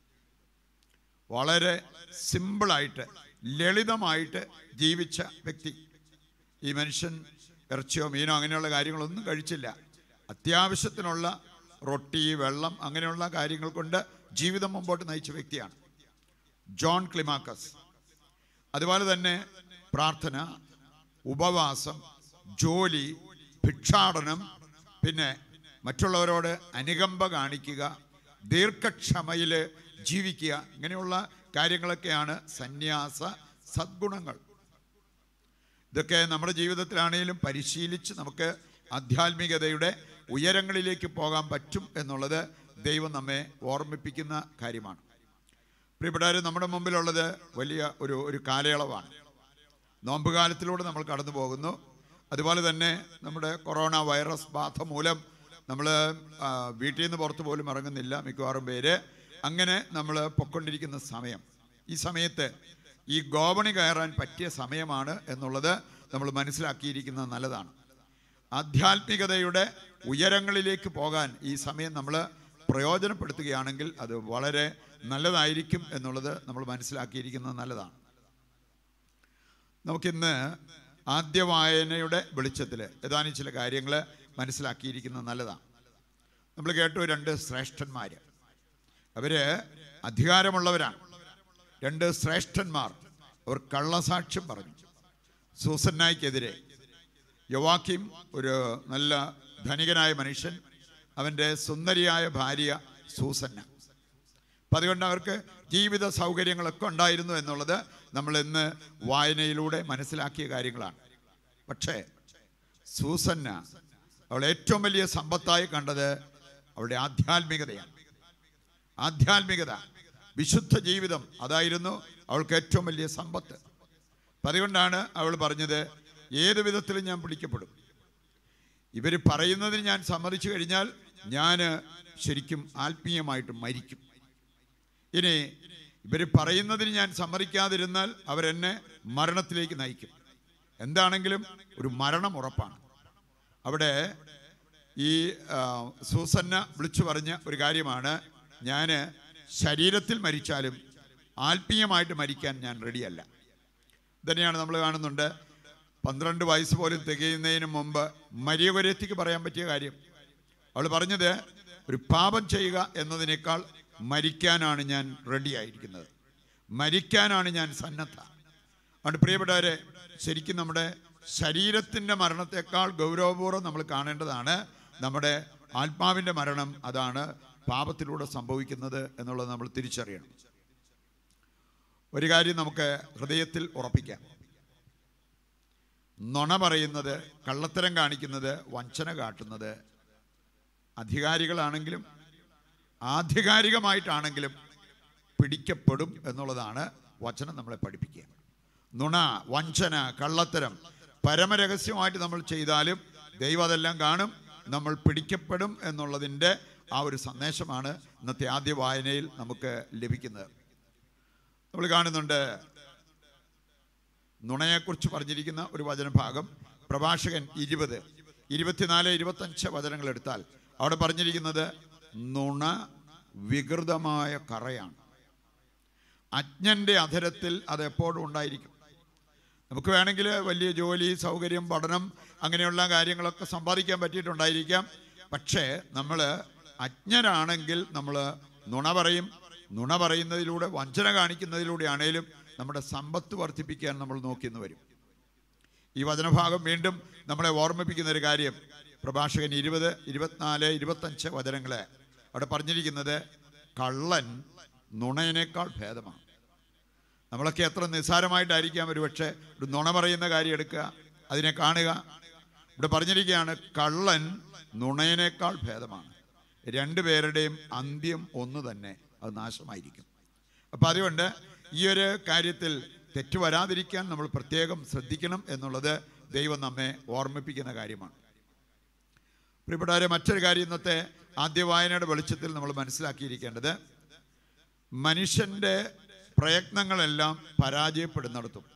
വളരെ സിമ്പിളായിട്ട് ലളിതമായിട്ട് ജീവിച്ച വ്യക്തി ഈ മനുഷ്യൻ ഇറച്ചിയോ മീനോ അങ്ങനെയുള്ള കാര്യങ്ങളൊന്നും കഴിച്ചില്ല അത്യാവശ്യത്തിനുള്ള റൊട്ടി വെള്ളം അങ്ങനെയുള്ള കാര്യങ്ങൾ കൊണ്ട് ജീവിതം മുമ്പോട്ട് നയിച്ച വ്യക്തിയാണ് ജോൺ ക്ലിമാക്കസ് അതുപോലെ തന്നെ പ്രാർത്ഥന ഉപവാസം ജോലി ഭിക്ഷാടനം പിന്നെ മറ്റുള്ളവരോട് അനുകമ്പ കാണിക്കുക ദീർഘക്ഷമയിൽ ജീവിക്കുക ഇങ്ങനെയുള്ള കാര്യങ്ങളൊക്കെയാണ് സന്യാസ സദ്ഗുണങ്ങൾ ഇതൊക്കെ നമ്മുടെ ജീവിതത്തിലാണെങ്കിലും പരിശീലിച്ച് നമുക്ക് ആധ്യാത്മികതയുടെ ഉയരങ്ങളിലേക്ക് പോകാൻ പറ്റും എന്നുള്ളത് ദൈവം നമ്മെ ഓർമ്മിപ്പിക്കുന്ന കാര്യമാണ് പ്രിയപ്പെട്ടവർ നമ്മുടെ മുമ്പിലുള്ളത് വലിയ ഒരു ഒരു കാലയളവാണ് നോമ്പുകാലത്തിലൂടെ നമ്മൾ കടന്നു പോകുന്നു അതുപോലെ തന്നെ നമ്മുടെ കൊറോണ വൈറസ് ബാധ മൂലം നമ്മൾ വീട്ടിൽ നിന്ന് പുറത്ത് പോലും ഇറങ്ങുന്നില്ല മിക്കവാറും പേര് അങ്ങനെ നമ്മൾ പൊക്കൊണ്ടിരിക്കുന്ന സമയം ഈ സമയത്ത് ഈ ഗോവണി കയറാൻ പറ്റിയ സമയമാണ് എന്നുള്ളത് നമ്മൾ മനസ്സിലാക്കിയിരിക്കുന്നത് നല്ലതാണ് ആധ്യാത്മികതയുടെ ഉയരങ്ങളിലേക്ക് പോകാൻ ഈ സമയം നമ്മൾ പ്രയോജനപ്പെടുത്തുകയാണെങ്കിൽ അത് വളരെ നല്ലതായിരിക്കും എന്നുള്ളത് നമ്മൾ മനസ്സിലാക്കിയിരിക്കുന്നത് നല്ലതാണ് നമുക്കിന്ന് ആദ്യ വായനയുടെ വെളിച്ചത്തിൽ ഏതാനും ചില കാര്യങ്ങൾ മനസ്സിലാക്കിയിരിക്കുന്നത് നല്ലതാണ് നമ്മൾ കേട്ടു രണ്ട് ശ്രേഷ്ഠന്മാർ അവർ അധികാരമുള്ളവരാണ് രണ്ട് ശ്രേഷ്ഠന്മാർ അവർ കള്ളസാക്ഷ്യം പറഞ്ഞു സൂസന്നായിക്കെതിരെ യവാക്കിം ഒരു നല്ല ധനികനായ മനുഷ്യൻ അവൻ്റെ സുന്ദരിയായ ഭാര്യ സൂസന്ന അപ്പം അതുകൊണ്ട് അവർക്ക് ജീവിത സൗകര്യങ്ങളൊക്കെ ഉണ്ടായിരുന്നു എന്നുള്ളത് നമ്മൾ ഇന്ന് വായനയിലൂടെ മനസ്സിലാക്കിയ കാര്യങ്ങളാണ് പക്ഷേ സൂസന്ന അവൾ ഏറ്റവും വലിയ സമ്പത്തായി കണ്ടത് അവളുടെ ആധ്യാത്മികതയാണ് ആധ്യാത്മികത വിശുദ്ധ ജീവിതം അതായിരുന്നു അവൾക്ക് ഏറ്റവും വലിയ സമ്പത്ത് അപ്പം അതുകൊണ്ടാണ് അവൾ പറഞ്ഞത് ഏത് വിധത്തിലും ഞാൻ പിടിക്കപ്പെടും ഇവർ പറയുന്നതിന് ഞാൻ സമ്മതിച്ചു കഴിഞ്ഞാൽ ഞാൻ ശരിക്കും ആത്മീയമായിട്ട് മരിക്കും ഇനി ഇവർ പറയുന്നതിന് ഞാൻ സമ്മതിക്കാതിരുന്നാൽ അവരെന്നെ മരണത്തിലേക്ക് നയിക്കും എന്താണെങ്കിലും ഒരു മരണം ഉറപ്പാണ് അവിടെ ഈ ആ, സൂസന്ന വിളിച്ചു പറഞ്ഞ ഒരു കാര്യമാണ് ഞാൻ ശരീരത്തിൽ മരിച്ചാലും ആത്മീയമായിട്ട് മരിക്കാൻ ഞാൻ റെഡിയല്ല തന്നെയാണ് നമ്മൾ കാണുന്നുണ്ട് പന്ത്രണ്ട് വയസ്സ് പോലും തികയുന്നതിന് മുമ്പ് മരിയ കൊരത്തിക്ക് പറയാൻ പറ്റിയ കാര്യം അവൾ പറഞ്ഞത് ഒരു പാപം ചെയ്യുക എന്നതിനേക്കാൾ മരിക്കാനാണ് ഞാൻ റെഡി ആയിരിക്കുന്നത് മരിക്കാനാണ് ഞാൻ സന്നദ്ധ അതുകൊണ്ട് പ്രിയപ്പെട്ടവരെ ശരിക്കും നമ്മുടെ ശരീരത്തിൻ്റെ മരണത്തെക്കാൾ ഗൗരവപൂർവ്വം നമ്മൾ കാണേണ്ടതാണ് നമ്മുടെ ആത്മാവിൻ്റെ മരണം അതാണ് പാപത്തിലൂടെ സംഭവിക്കുന്നത് എന്നുള്ളത് നമ്മൾ തിരിച്ചറിയണം ഒരു കാര്യം നമുക്ക് ഹൃദയത്തിൽ ഉറപ്പിക്കാം നുണ പറയുന്നത് കള്ളത്തരം കാണിക്കുന്നത് വഞ്ചന കാട്ടുന്നത് അധികാരികളാണെങ്കിലും ആധികാരികമായിട്ടാണെങ്കിലും പിടിക്കപ്പെടും എന്നുള്ളതാണ് വചനം നമ്മളെ പഠിപ്പിക്കുക നുണ വഞ്ചന കള്ളത്തരം പരമരഹസ്യമായിട്ട് നമ്മൾ ചെയ്താലും ദൈവം അതെല്ലാം കാണും നമ്മൾ പിടിക്കപ്പെടും എന്നുള്ളതിൻ്റെ ആ ഒരു സന്ദേശമാണ് ഇന്നത്തെ ആദ്യ വായനയിൽ നമുക്ക് ലഭിക്കുന്നത് നമ്മൾ കാണുന്നുണ്ട് നുണയെക്കുറിച്ച് പറഞ്ഞിരിക്കുന്ന ഒരു വചനഭാഗം പ്രഭാഷകൻ ഇരുപത് ഇരുപത്തിനാല് ഇരുപത്തഞ്ച് വചനങ്ങൾ എടുത്താൽ അവിടെ പറഞ്ഞിരിക്കുന്നത് നുണ വികൃതമായ കറയാണ് അജ്ഞന്റെ അധരത്തിൽ അത് എപ്പോഴും ഉണ്ടായിരിക്കും നമുക്ക് വേണമെങ്കിൽ വലിയ ജോലി സൗകര്യം പഠനം അങ്ങനെയുള്ള കാര്യങ്ങളൊക്കെ സമ്പാദിക്കാൻ പറ്റിയിട്ടുണ്ടായിരിക്കാം പക്ഷേ നമ്മൾ അജ്ഞരാണെങ്കിൽ നമ്മൾ നുണ പറയും നുണ പറയുന്നതിലൂടെ വഞ്ചന കാണിക്കുന്നതിലൂടെ ആണേലും നമ്മുടെ സമ്പത്ത് വർദ്ധിപ്പിക്കാൻ നമ്മൾ നോക്കിയെന്ന് വരും ഈ വചനഭാഗം വീണ്ടും നമ്മളെ ഓർമ്മിപ്പിക്കുന്ന ഒരു കാര്യം പ്രഭാഷകൻ ഇരുപത് ഇരുപത്തിനാല് ഇരുപത്തഞ്ച് വചനങ്ങളെ അവിടെ പറഞ്ഞിരിക്കുന്നത് കള്ളൻ നുണയനേക്കാൾ ഭേദമാണ് നമ്മളൊക്കെ എത്ര നിസ്സാരമായിട്ടായിരിക്കാം ഒരു പക്ഷേ ഒരു നുണ പറയുന്ന കാര്യം എടുക്കുക അതിനെ കാണുക ഇവിടെ പറഞ്ഞിരിക്കുകയാണ് കള്ളൻ നുണയനേക്കാൾ ഭേദമാണ് രണ്ടുപേരുടെയും അന്ത്യം ഒന്ന് തന്നെ അത് നാശമായിരിക്കും അപ്പം അതുകൊണ്ട് ഈ ഒരു കാര്യത്തിൽ തെറ്റ് വരാതിരിക്കാൻ നമ്മൾ പ്രത്യേകം ശ്രദ്ധിക്കണം എന്നുള്ളത് ദൈവം നമ്മെ ഓർമ്മിപ്പിക്കുന്ന കാര്യമാണ് പ്രിയപ്പെട്ടവരെ മറ്റൊരു കാര്യം ഇന്നത്തെ ആദ്യ വായനയുടെ വെളിച്ചത്തിൽ നമ്മൾ മനസ്സിലാക്കിയിരിക്കേണ്ടത് മനുഷ്യൻ്റെ പ്രയത്നങ്ങളെല്ലാം പരാജയപ്പെടുന്നിടത്തും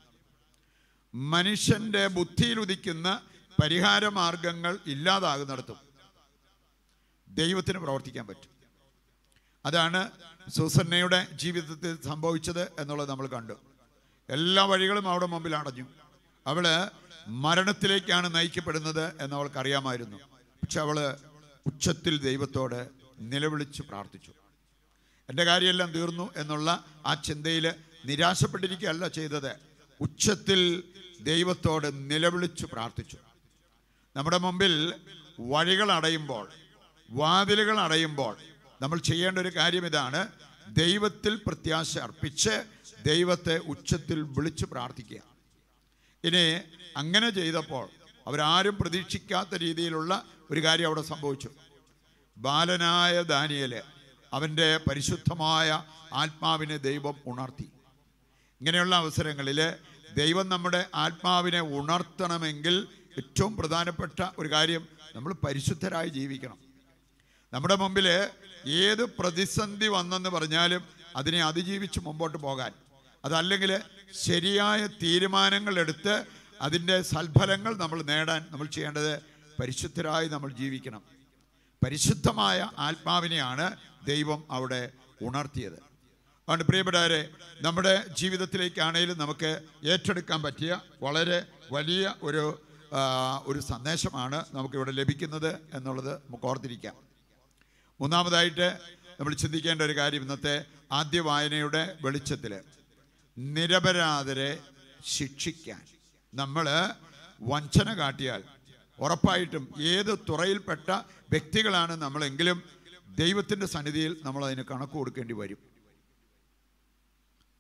മനുഷ്യൻ്റെ ബുദ്ധിയിൽ ഉദിക്കുന്ന പരിഹാര മാർഗങ്ങൾ ഇല്ലാതാകുന്നിടത്തും ദൈവത്തിന് പ്രവർത്തിക്കാൻ പറ്റും അതാണ് സൂസന്നയുടെ ജീവിതത്തിൽ സംഭവിച്ചത് എന്നുള്ളത് നമ്മൾ കണ്ടു എല്ലാ വഴികളും അവിടെ മുമ്പിൽ അടഞ്ഞു അവള് മരണത്തിലേക്കാണ് നയിക്കപ്പെടുന്നത് എന്ന് അവൾക്ക് അറിയാമായിരുന്നു പക്ഷെ അവള് ഉച്ചത്തിൽ ദൈവത്തോട് നിലവിളിച്ച് പ്രാർത്ഥിച്ചു എൻ്റെ കാര്യമെല്ലാം തീർന്നു എന്നുള്ള ആ ചിന്തയിൽ നിരാശപ്പെട്ടിരിക്കുകയല്ല ചെയ്തത് ഉച്ചത്തിൽ ദൈവത്തോട് നിലവിളിച്ച് പ്രാർത്ഥിച്ചു നമ്മുടെ മുമ്പിൽ വഴികൾ അടയുമ്പോൾ വാതിലുകൾ അടയുമ്പോൾ നമ്മൾ ചെയ്യേണ്ട ഒരു കാര്യം ഇതാണ് ദൈവത്തിൽ പ്രത്യാശ അർപ്പിച്ച് ദൈവത്തെ ഉച്ചത്തിൽ വിളിച്ച് പ്രാർത്ഥിക്കുക ഇനി അങ്ങനെ ചെയ്തപ്പോൾ അവരാരും പ്രതീക്ഷിക്കാത്ത രീതിയിലുള്ള ഒരു കാര്യം അവിടെ സംഭവിച്ചു ബാലനായ ദാനിയല് അവൻ്റെ പരിശുദ്ധമായ ആത്മാവിനെ ദൈവം ഉണർത്തി ഇങ്ങനെയുള്ള അവസരങ്ങളിൽ ദൈവം നമ്മുടെ ആത്മാവിനെ ഉണർത്തണമെങ്കിൽ ഏറ്റവും പ്രധാനപ്പെട്ട ഒരു കാര്യം നമ്മൾ പരിശുദ്ധരായി ജീവിക്കണം നമ്മുടെ മുമ്പിൽ ഏത് പ്രതിസന്ധി വന്നെന്ന് പറഞ്ഞാലും അതിനെ അതിജീവിച്ച് മുമ്പോട്ട് പോകാൻ അതല്ലെങ്കിൽ ശരിയായ തീരുമാനങ്ങൾ എടുത്ത് അതിൻ്റെ സൽഫലങ്ങൾ നമ്മൾ നേടാൻ നമ്മൾ ചെയ്യേണ്ടത് പരിശുദ്ധരായി നമ്മൾ ജീവിക്കണം പരിശുദ്ധമായ ആത്മാവിനെയാണ് ദൈവം അവിടെ ഉണർത്തിയത് അതുകൊണ്ട് പ്രിയപ്പെട്ടവരെ നമ്മുടെ ജീവിതത്തിലേക്കാണേലും നമുക്ക് ഏറ്റെടുക്കാൻ പറ്റിയ വളരെ വലിയ ഒരു ആ, ഒരു സന്ദേശമാണ് നമുക്കിവിടെ ലഭിക്കുന്നത് എന്നുള്ളത് നമുക്ക് ഓർത്തിരിക്കാം മൂന്നാമതായിട്ട് നമ്മൾ ചിന്തിക്കേണ്ട ഒരു കാര്യം ഇന്നത്തെ ആദ്യ വായനയുടെ വെളിച്ചത്തിൽ നിരപരാധരെ ശിക്ഷിക്കാൻ നമ്മൾ വഞ്ചന കാട്ടിയാൽ ഉറപ്പായിട്ടും ഏത് തുറയിൽപ്പെട്ട വ്യക്തികളാണ് നമ്മളെങ്കിലും ദൈവത്തിൻ്റെ സന്നിധിയിൽ നമ്മൾ അതിന് കണക്ക് കൊടുക്കേണ്ടി വരും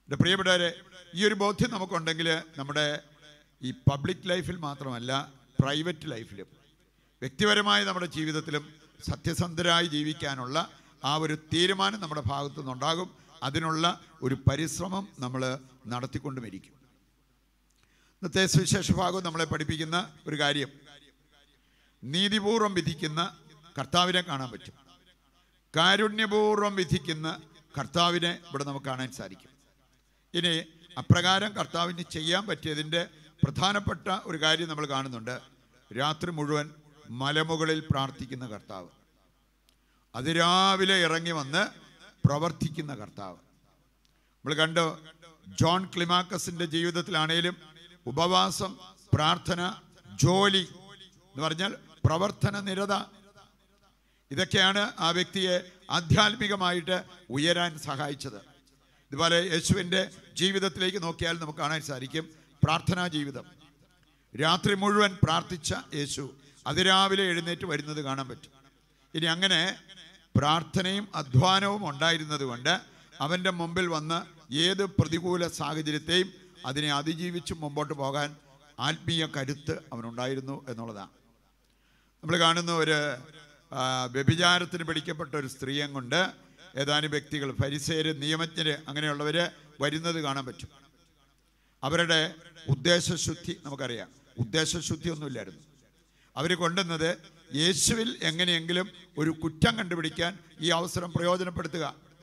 എൻ്റെ പ്രിയപ്പെട്ടവരെ ഈ ഒരു ബോധ്യം നമുക്കുണ്ടെങ്കിൽ നമ്മുടെ ഈ പബ്ലിക് ലൈഫിൽ മാത്രമല്ല പ്രൈവറ്റ് ലൈഫിലും വ്യക്തിപരമായ നമ്മുടെ ജീവിതത്തിലും സത്യസന്ധരായി ജീവിക്കാനുള്ള ആ ഒരു തീരുമാനം നമ്മുടെ ഭാഗത്തു നിന്നുണ്ടാകും അതിനുള്ള ഒരു പരിശ്രമം നമ്മൾ നടത്തിക്കൊണ്ടും ഇരിക്കും ഇന്നത്തെ സുവിശേഷ ഭാഗം നമ്മളെ പഠിപ്പിക്കുന്ന ഒരു കാര്യം നീതിപൂർവം വിധിക്കുന്ന കർത്താവിനെ കാണാൻ പറ്റും കാരുണ്യപൂർവം വിധിക്കുന്ന കർത്താവിനെ ഇവിടെ നമുക്ക് കാണാൻ സാധിക്കും ഇനി അപ്രകാരം കർത്താവിന് ചെയ്യാൻ പറ്റിയതിൻ്റെ പ്രധാനപ്പെട്ട ഒരു കാര്യം നമ്മൾ കാണുന്നുണ്ട് രാത്രി മുഴുവൻ മലമുകളിൽ പ്രാർത്ഥിക്കുന്ന കർത്താവ് അതിരാവിലെ ഇറങ്ങി വന്ന് പ്രവർത്തിക്കുന്ന കർത്താവ് നമ്മൾ കണ്ടു ജോൺ ക്ലിമാക്കസിന്റെ ജീവിതത്തിലാണേലും ഉപവാസം പ്രാർത്ഥന ജോലി എന്ന് പറഞ്ഞാൽ പ്രവർത്തന നിരത ഇതൊക്കെയാണ് ആ വ്യക്തിയെ ആധ്യാത്മികമായിട്ട് ഉയരാൻ സഹായിച്ചത് ഇതുപോലെ യേശുവിൻ്റെ ജീവിതത്തിലേക്ക് നോക്കിയാൽ നമുക്ക് കാണാൻ സാധിക്കും പ്രാർത്ഥനാ ജീവിതം രാത്രി മുഴുവൻ പ്രാർത്ഥിച്ച യേശു അതിരാവിലെ എഴുന്നേറ്റ് വരുന്നത് കാണാൻ പറ്റും ഇനി അങ്ങനെ പ്രാർത്ഥനയും അധ്വാനവും ഉണ്ടായിരുന്നത് കൊണ്ട് അവൻ്റെ മുമ്പിൽ വന്ന് ഏത് പ്രതികൂല സാഹചര്യത്തെയും അതിനെ അതിജീവിച്ച് മുമ്പോട്ട് പോകാൻ ആത്മീയ കരുത്ത് അവനുണ്ടായിരുന്നു എന്നുള്ളതാണ് നമ്മൾ കാണുന്ന ഒരു ആ, വ്യഭിചാരത്തിന് പിടിക്കപ്പെട്ട ഒരു സ്ത്രീയെ കൊണ്ട് ഏതാനും വ്യക്തികൾ ഫരിസേര് നിയമജ്ഞര് അങ്ങനെയുള്ളവർ വരുന്നത് കാണാൻ പറ്റും അവരുടെ ഉദ്ദേശശുദ്ധി നമുക്കറിയാം ഉദ്ദേശശുദ്ധി ഒന്നുമില്ലായിരുന്നു അവർ കൊണ്ടുവന്നത് യേശുവിൽ എങ്ങനെയെങ്കിലും ഒരു കുറ്റം കണ്ടുപിടിക്കാൻ ഈ അവസരം പ്രയോജനപ്പെടുത്തുക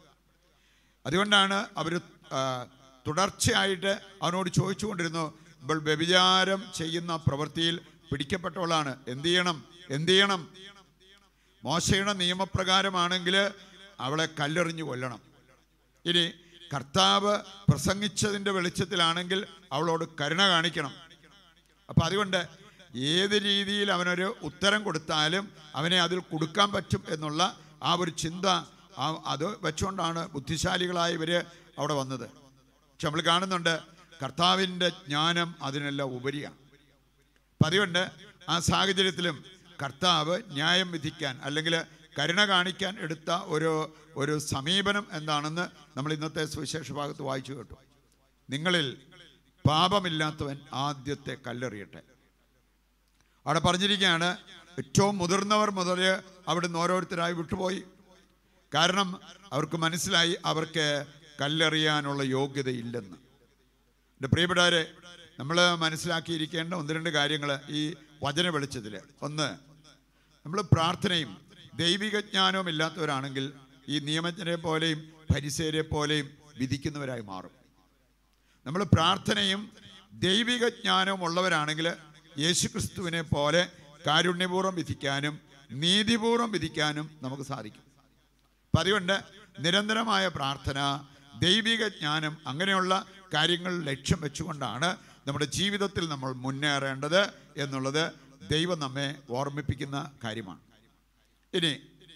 അതുകൊണ്ടാണ് അവർ തുടർച്ചയായിട്ട് അവനോട് ചോദിച്ചുകൊണ്ടിരുന്നു ഇപ്പോൾ വ്യഭിചാരം ചെയ്യുന്ന പ്രവൃത്തിയിൽ പിടിക്കപ്പെട്ടവളാണ് എന്ത് ചെയ്യണം എന്ത് ചെയ്യണം മോശയുടെ നിയമപ്രകാരമാണെങ്കിൽ അവളെ കല്ലെറിഞ്ഞു കൊല്ലണം ഇനി കർത്താവ് പ്രസംഗിച്ചതിൻ്റെ വെളിച്ചത്തിലാണെങ്കിൽ അവളോട് കരുണ കാണിക്കണം അപ്പം അതുകൊണ്ട് ഏത് രീതിയിൽ അവനൊരു ഉത്തരം കൊടുത്താലും അവനെ അതിൽ കൊടുക്കാൻ പറ്റും എന്നുള്ള ആ ഒരു ചിന്ത ആ- അത് വെച്ചുകൊണ്ടാണ് ബുദ്ധിശാലികളായ ഇവർ അവിടെ വന്നത് പക്ഷെ നമ്മൾ കാണുന്നുണ്ട് കർത്താവിൻ്റെ ജ്ഞാനം അതിനെല്ലാം ഉപരിയാണ് അപ്പം അതുകൊണ്ട് ആ സാഹചര്യത്തിലും കർത്താവ് ന്യായം വിധിക്കാൻ അല്ലെങ്കിൽ കരുണ കാണിക്കാൻ എടുത്ത ഒരു ഒരു സമീപനം എന്താണെന്ന് നമ്മൾ ഇന്നത്തെ സുവിശേഷ ഭാഗത്ത് വായിച്ചു കേട്ടു നിങ്ങളിൽ പാപമില്ലാത്തവൻ ആദ്യത്തെ കല്ലെറിയട്ടെ അവിടെ പറഞ്ഞിരിക്കുകയാണ് ഏറ്റവും മുതിർന്നവർ മുതൽ അവിടുന്ന് ഓരോരുത്തരായി വിട്ടുപോയി കാരണം അവർക്ക് മനസ്സിലായി അവർക്ക് കല്ലെറിയാനുള്ള യോഗ്യതയില്ലെന്ന് എൻ്റെ പ്രിയപ്പെട്ടവരെ നമ്മൾ മനസ്സിലാക്കിയിരിക്കേണ്ട ഒന്ന് രണ്ട് കാര്യങ്ങൾ ഈ വചന വെളിച്ചത്തിൽ ഒന്ന് നമ്മൾ പ്രാർത്ഥനയും ദൈവിക ജ്ഞാനവും ഇല്ലാത്തവരാണെങ്കിൽ ഈ നിയമജ്ഞരെ പോലെയും പരിസരെ പോലെയും വിധിക്കുന്നവരായി മാറും നമ്മൾ പ്രാർത്ഥനയും ദൈവിക ജ്ഞാനവും ഉള്ളവരാണെങ്കിൽ യേശുക്രിസ്തുവിനെ പോലെ കാരുണ്യപൂർവ്വം വിധിക്കാനും നീതിപൂർവ്വം വിധിക്കാനും നമുക്ക് സാധിക്കും അപ്പം അതുകൊണ്ട് നിരന്തരമായ പ്രാർത്ഥന ദൈവിക ജ്ഞാനം അങ്ങനെയുള്ള കാര്യങ്ങൾ ലക്ഷ്യം വെച്ചുകൊണ്ടാണ് നമ്മുടെ ജീവിതത്തിൽ നമ്മൾ മുന്നേറേണ്ടത് എന്നുള്ളത് ദൈവം നമ്മെ ഓർമ്മിപ്പിക്കുന്ന കാര്യമാണ് ഇനി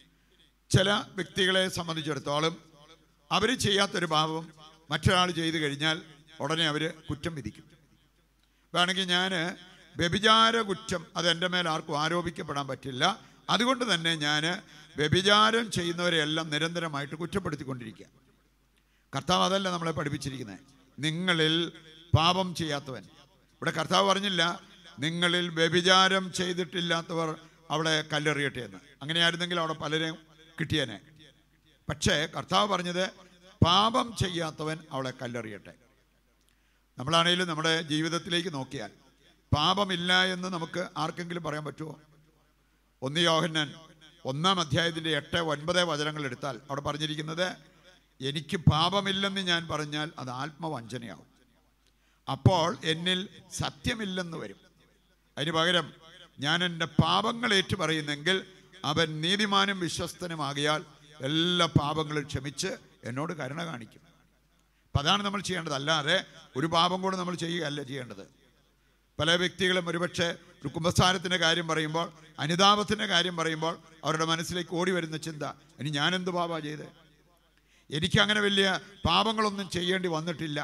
ചില വ്യക്തികളെ സംബന്ധിച്ചിടത്തോളം അവർ ചെയ്യാത്തൊരു പാപം മറ്റൊരാൾ ചെയ്തു കഴിഞ്ഞാൽ ഉടനെ അവർ കുറ്റം വിധിക്കും വേണമെങ്കിൽ ഞാൻ വ്യഭിചാര കുറ്റം അത് എൻ്റെ മേൽ ആർക്കും ആരോപിക്കപ്പെടാൻ പറ്റില്ല അതുകൊണ്ട് തന്നെ ഞാൻ വ്യഭിചാരം ചെയ്യുന്നവരെയെല്ലാം നിരന്തരമായിട്ട് കുറ്റപ്പെടുത്തിക്കൊണ്ടിരിക്കുക കർത്താവ് അതല്ല നമ്മളെ പഠിപ്പിച്ചിരിക്കുന്നത് നിങ്ങളിൽ പാപം ചെയ്യാത്തവൻ ഇവിടെ കർത്താവ് പറഞ്ഞില്ല നിങ്ങളിൽ വ്യഭിചാരം ചെയ്തിട്ടില്ലാത്തവർ അവിടെ കല്ലെറിയട്ടെ എന്ന് അങ്ങനെയായിരുന്നെങ്കിൽ അവിടെ പലരെയും കിട്ടിയേനെ പക്ഷേ കർത്താവ് പറഞ്ഞത് പാപം ചെയ്യാത്തവൻ അവളെ കല്ലെറിയട്ടെ നമ്മളാണെങ്കിലും നമ്മുടെ ജീവിതത്തിലേക്ക് നോക്കിയാൽ പാപമില്ല എന്ന് നമുക്ക് ആർക്കെങ്കിലും പറയാൻ പറ്റുമോ ഒന്ന് യോഹന്നൻ ഒന്നാം അധ്യായത്തിൻ്റെ എട്ട് ഒൻപത് വചനങ്ങൾ എടുത്താൽ അവിടെ പറഞ്ഞിരിക്കുന്നത് എനിക്ക് പാപമില്ലെന്ന് ഞാൻ പറഞ്ഞാൽ അത് ആത്മവഞ്ചനയാവും അപ്പോൾ എന്നിൽ സത്യമില്ലെന്ന് വരും അതിന് പകരം ഞാൻ എൻ്റെ പാപങ്ങൾ ഏറ്റു പറയുന്നെങ്കിൽ അവൻ നീതിമാനും വിശ്വസ്തനുമാകിയാൽ എല്ലാ പാപങ്ങളും ക്ഷമിച്ച് എന്നോട് കരുണ കാണിക്കും അപ്പം അതാണ് നമ്മൾ ചെയ്യേണ്ടത് അല്ലാതെ ഒരു പാപം കൂടെ നമ്മൾ ചെയ്യുകയല്ല ചെയ്യേണ്ടത് പല വ്യക്തികളും ഒരുപക്ഷെ ഒരു കുംഭസ്ഥാനത്തിൻ്റെ കാര്യം പറയുമ്പോൾ അനുതാപത്തിൻ്റെ കാര്യം പറയുമ്പോൾ അവരുടെ മനസ്സിലേക്ക് ഓടി വരുന്ന ചിന്ത ഇനി ഞാൻ എന്ത് പാപ ചെയ്ത് എനിക്കങ്ങനെ വലിയ പാപങ്ങളൊന്നും ചെയ്യേണ്ടി വന്നിട്ടില്ല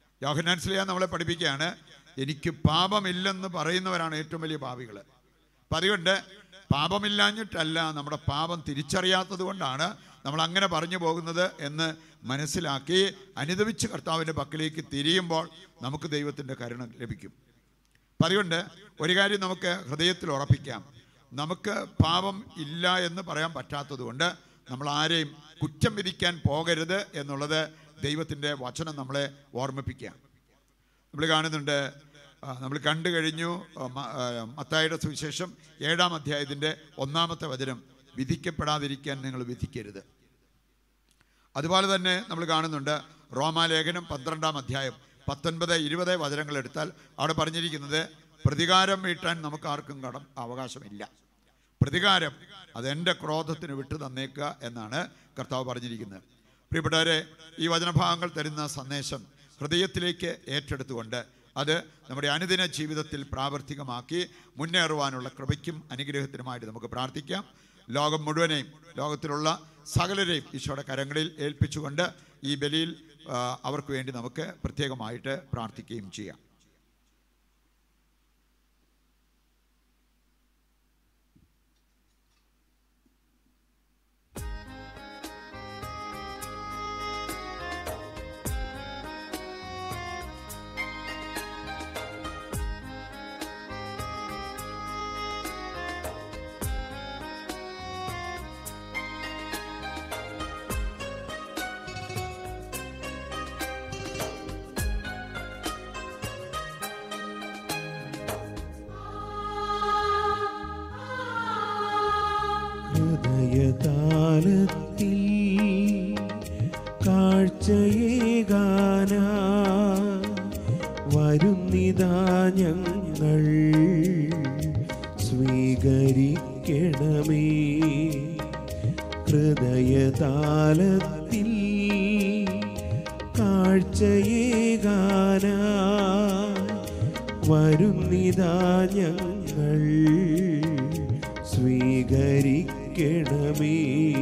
യോഹനാൻസ്ലിയ നമ്മളെ പഠിപ്പിക്കുകയാണ് എനിക്ക് പാപമില്ലെന്ന് പറയുന്നവരാണ് ഏറ്റവും വലിയ പാപികൾ അപ്പം അതുകൊണ്ട് പാപമില്ലാഞ്ഞിട്ടല്ല നമ്മുടെ പാപം തിരിച്ചറിയാത്തത് കൊണ്ടാണ് നമ്മൾ അങ്ങനെ പറഞ്ഞു പോകുന്നത് എന്ന് മനസ്സിലാക്കി അനുദവിച്ച് കർത്താവിൻ്റെ പക്കലേക്ക് തിരിയുമ്പോൾ നമുക്ക് ദൈവത്തിൻ്റെ കരുണ ലഭിക്കും അപ്പം അതുകൊണ്ട് ഒരു കാര്യം നമുക്ക് ഹൃദയത്തിൽ ഉറപ്പിക്കാം നമുക്ക് പാപം ഇല്ല എന്ന് പറയാൻ പറ്റാത്തത് കൊണ്ട് നമ്മൾ ആരെയും കുറ്റം വിധിക്കാൻ പോകരുത് എന്നുള്ളത് ദൈവത്തിൻ്റെ വചനം നമ്മളെ ഓർമ്മിപ്പിക്കുക നമ്മൾ കാണുന്നുണ്ട് ആ, നമ്മൾ കണ്ടു കഴിഞ്ഞു ആ, മ- ആ, മത്തായിയുടെ സുവിശേഷം ഏഴാം അധ്യായത്തിൻ്റെ ഒന്നാമത്തെ വചനം വിധിക്കപ്പെടാതിരിക്കാൻ നിങ്ങൾ വിധിക്കരുത് അതുപോലെ തന്നെ നമ്മൾ കാണുന്നുണ്ട് റോമാലേഖനം പന്ത്രണ്ടാം അധ്യായം പത്തൊൻപത് ഇരുപത് വചനങ്ങൾ എടുത്താൽ അവിടെ പറഞ്ഞിരിക്കുന്നത് പ്രതികാരം വീട്ടാൻ നമുക്ക് ആർക്കും കടം അവകാശമില്ല പ്രതികാരം അതെൻ്റെ ക്രോധത്തിന് വിട്ടു തന്നേക്കുക എന്നാണ് കർത്താവ് പറഞ്ഞിരിക്കുന്നത് പ്രിയപ്പെട്ടവരെ ഈ വചനഭാഗങ്ങൾ തരുന്ന സന്ദേശം ഹൃദയത്തിലേക്ക് ഏറ്റെടുത്തുകൊണ്ട് അത് നമ്മുടെ അനുദിന ജീവിതത്തിൽ പ്രാവർത്തികമാക്കി മുന്നേറുവാനുള്ള കൃപയ്ക്കും അനുഗ്രഹത്തിനുമായിട്ട് നമുക്ക് പ്രാർത്ഥിക്കാം ലോകം മുഴുവനെയും ലോകത്തിലുള്ള സകലരെയും ഈശോയുടെ കരങ്ങളിൽ ഏൽപ്പിച്ചുകൊണ്ട് ഈ ബലിയിൽ ആ, അവർക്ക് വേണ്ടി നമുക്ക് പ്രത്യേകമായിട്ട് പ്രാർത്ഥിക്കുകയും ചെയ്യാം ഹൃദയതാലത്തിൽ കാഴ്ചയേകാന വരുന്നിതാ ഞങ്ങൾ സ്വീകരിക്കണമേ ഹൃദയതാലത്തിൽ കാഴ്ചയേകാന വരുന്നിതാ ഞങ്ങൾ സ്വീകരിക്കണമേ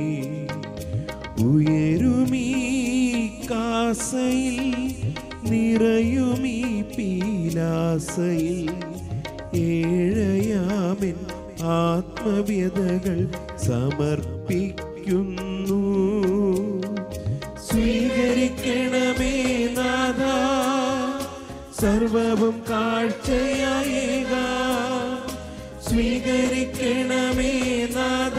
ഉയരുമീ കാസയിൽ നിറയുമീ പീലാസയിൽ ഏഴയാമിൻ ആത്മവ്യതകൾ സമർപ്പിക്കുന്നു സ്വീകരിക്കണമേ നാഥ സർവവും കാഴ്ചയായേക സ്വീകരിക്കണമേ നാഥ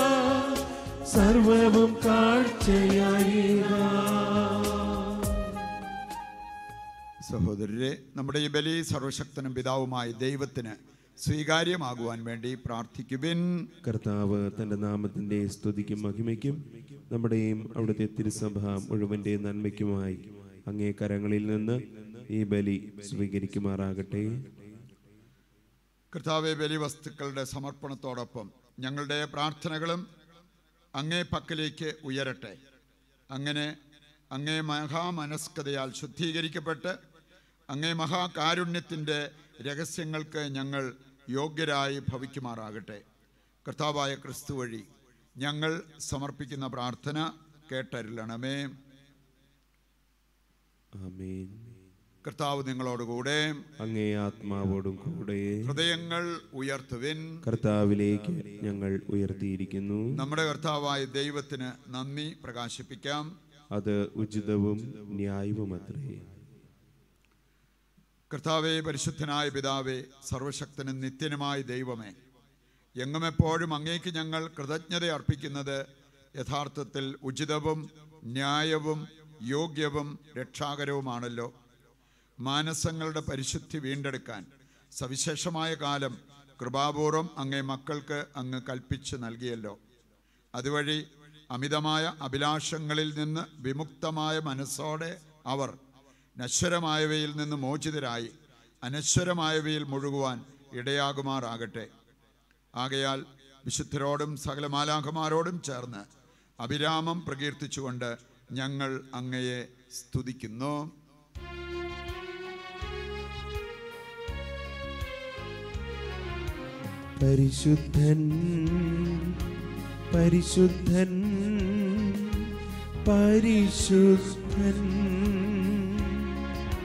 സർവവും കാഴ്ചയായേക സഹോദരരെ നമ്മുടെ ഈ ബലി സർവശക്തനും പിതാവുമായ ദൈവത്തിന് സ്വീകാര്യമാകുവാൻ വേണ്ടി പ്രാർത്ഥിക്കുവിൻ കർത്താവ് തന്റെ നാമത്തിന്റെ സ്തുതിക്കും മഹിമയ്ക്കും നമ്മുടെയും അവിടുത്തെ തിരുസഭ മുഴുവന്റെ നന്മയ്ക്കുമായി അങ്ങേ കരങ്ങളിൽ നിന്ന് ഈ ബലി സ്വീകരിക്കുമാറാകട്ടെ കർത്താവെ ബലി വസ്തുക്കളുടെ സമർപ്പണത്തോടൊപ്പം ഞങ്ങളുടെ പ്രാർത്ഥനകളും അങ്ങേ പക്കലേക്ക് ഉയരട്ടെ അങ്ങനെ അങ്ങേ മഹാമനസ്കതയാൽ ശുദ്ധീകരിക്കപ്പെട്ട് അങ്ങേ മഹാകാരുണ്യത്തിൻ്റെ രഹസ്യങ്ങൾക്ക് ഞങ്ങൾ യോഗ്യരായി ഭവിക്കുമാറാകട്ടെ കർത്താവായ ക്രിസ്തു വഴി ഞങ്ങൾ സമർപ്പിക്കുന്ന പ്രാർത്ഥന കേട്ടരുളണമേ ആമേൻ കർത്താവ് നിങ്ങളോടുകൂടെ അങ്ങേ ആത്മാവോടും കൂടെ ഹൃദയങ്ങൾ ഉയർത്തുവിൻ കർത്താവിലേക്ക് ഞങ്ങൾ ഉയർത്തിയിരിക്കുന്നു നമ്മുടെ കർത്താവായ ദൈവത്തിന് നന്ദി പ്രകാശിപ്പിക്കാം അത് ഉചിതവും ന്യായവുമത്രേ കർത്താവെ പരിശുദ്ധനായ പിതാവേ സർവശക്തനും നിത്യനുമായ ദൈവമേ എങ്ങും എപ്പോഴും അങ്ങേക്ക് ഞങ്ങൾ കൃതജ്ഞത അർപ്പിക്കുന്നത് യഥാർത്ഥത്തിൽ ഉചിതവും ന്യായവും യോഗ്യവും രക്ഷാകരവുമാണല്ലോ മാനസങ്ങളുടെ പരിശുദ്ധി വീണ്ടെടുക്കാൻ സവിശേഷമായ കാലം കൃപാപൂർവം അങ്ങേ മക്കൾക്ക് അങ്ങ് കൽപ്പിച്ച് നൽകിയല്ലോ അതുവഴി അമിതമായ അഭിലാഷങ്ങളിൽ നിന്ന് വിമുക്തമായ മനസ്സോടെ അവർ നശ്വരമായവയിൽ നിന്ന് മോചിതരായി അനശ്വരമായവയിൽ മുഴുകുവാൻ ഇടയാകുമാറാകട്ടെ ആകയാൽ വിശുദ്ധരോടും സകല മാലാഖമാരോടും ചേർന്ന് അഭിരാമം പ്രകീർത്തിച്ചുകൊണ്ട് ഞങ്ങൾ അങ്ങയെ സ്തുതിക്കുന്നു പരിശുദ്ധൻ പരിശുദ്ധൻ പരിശുദ്ധൻ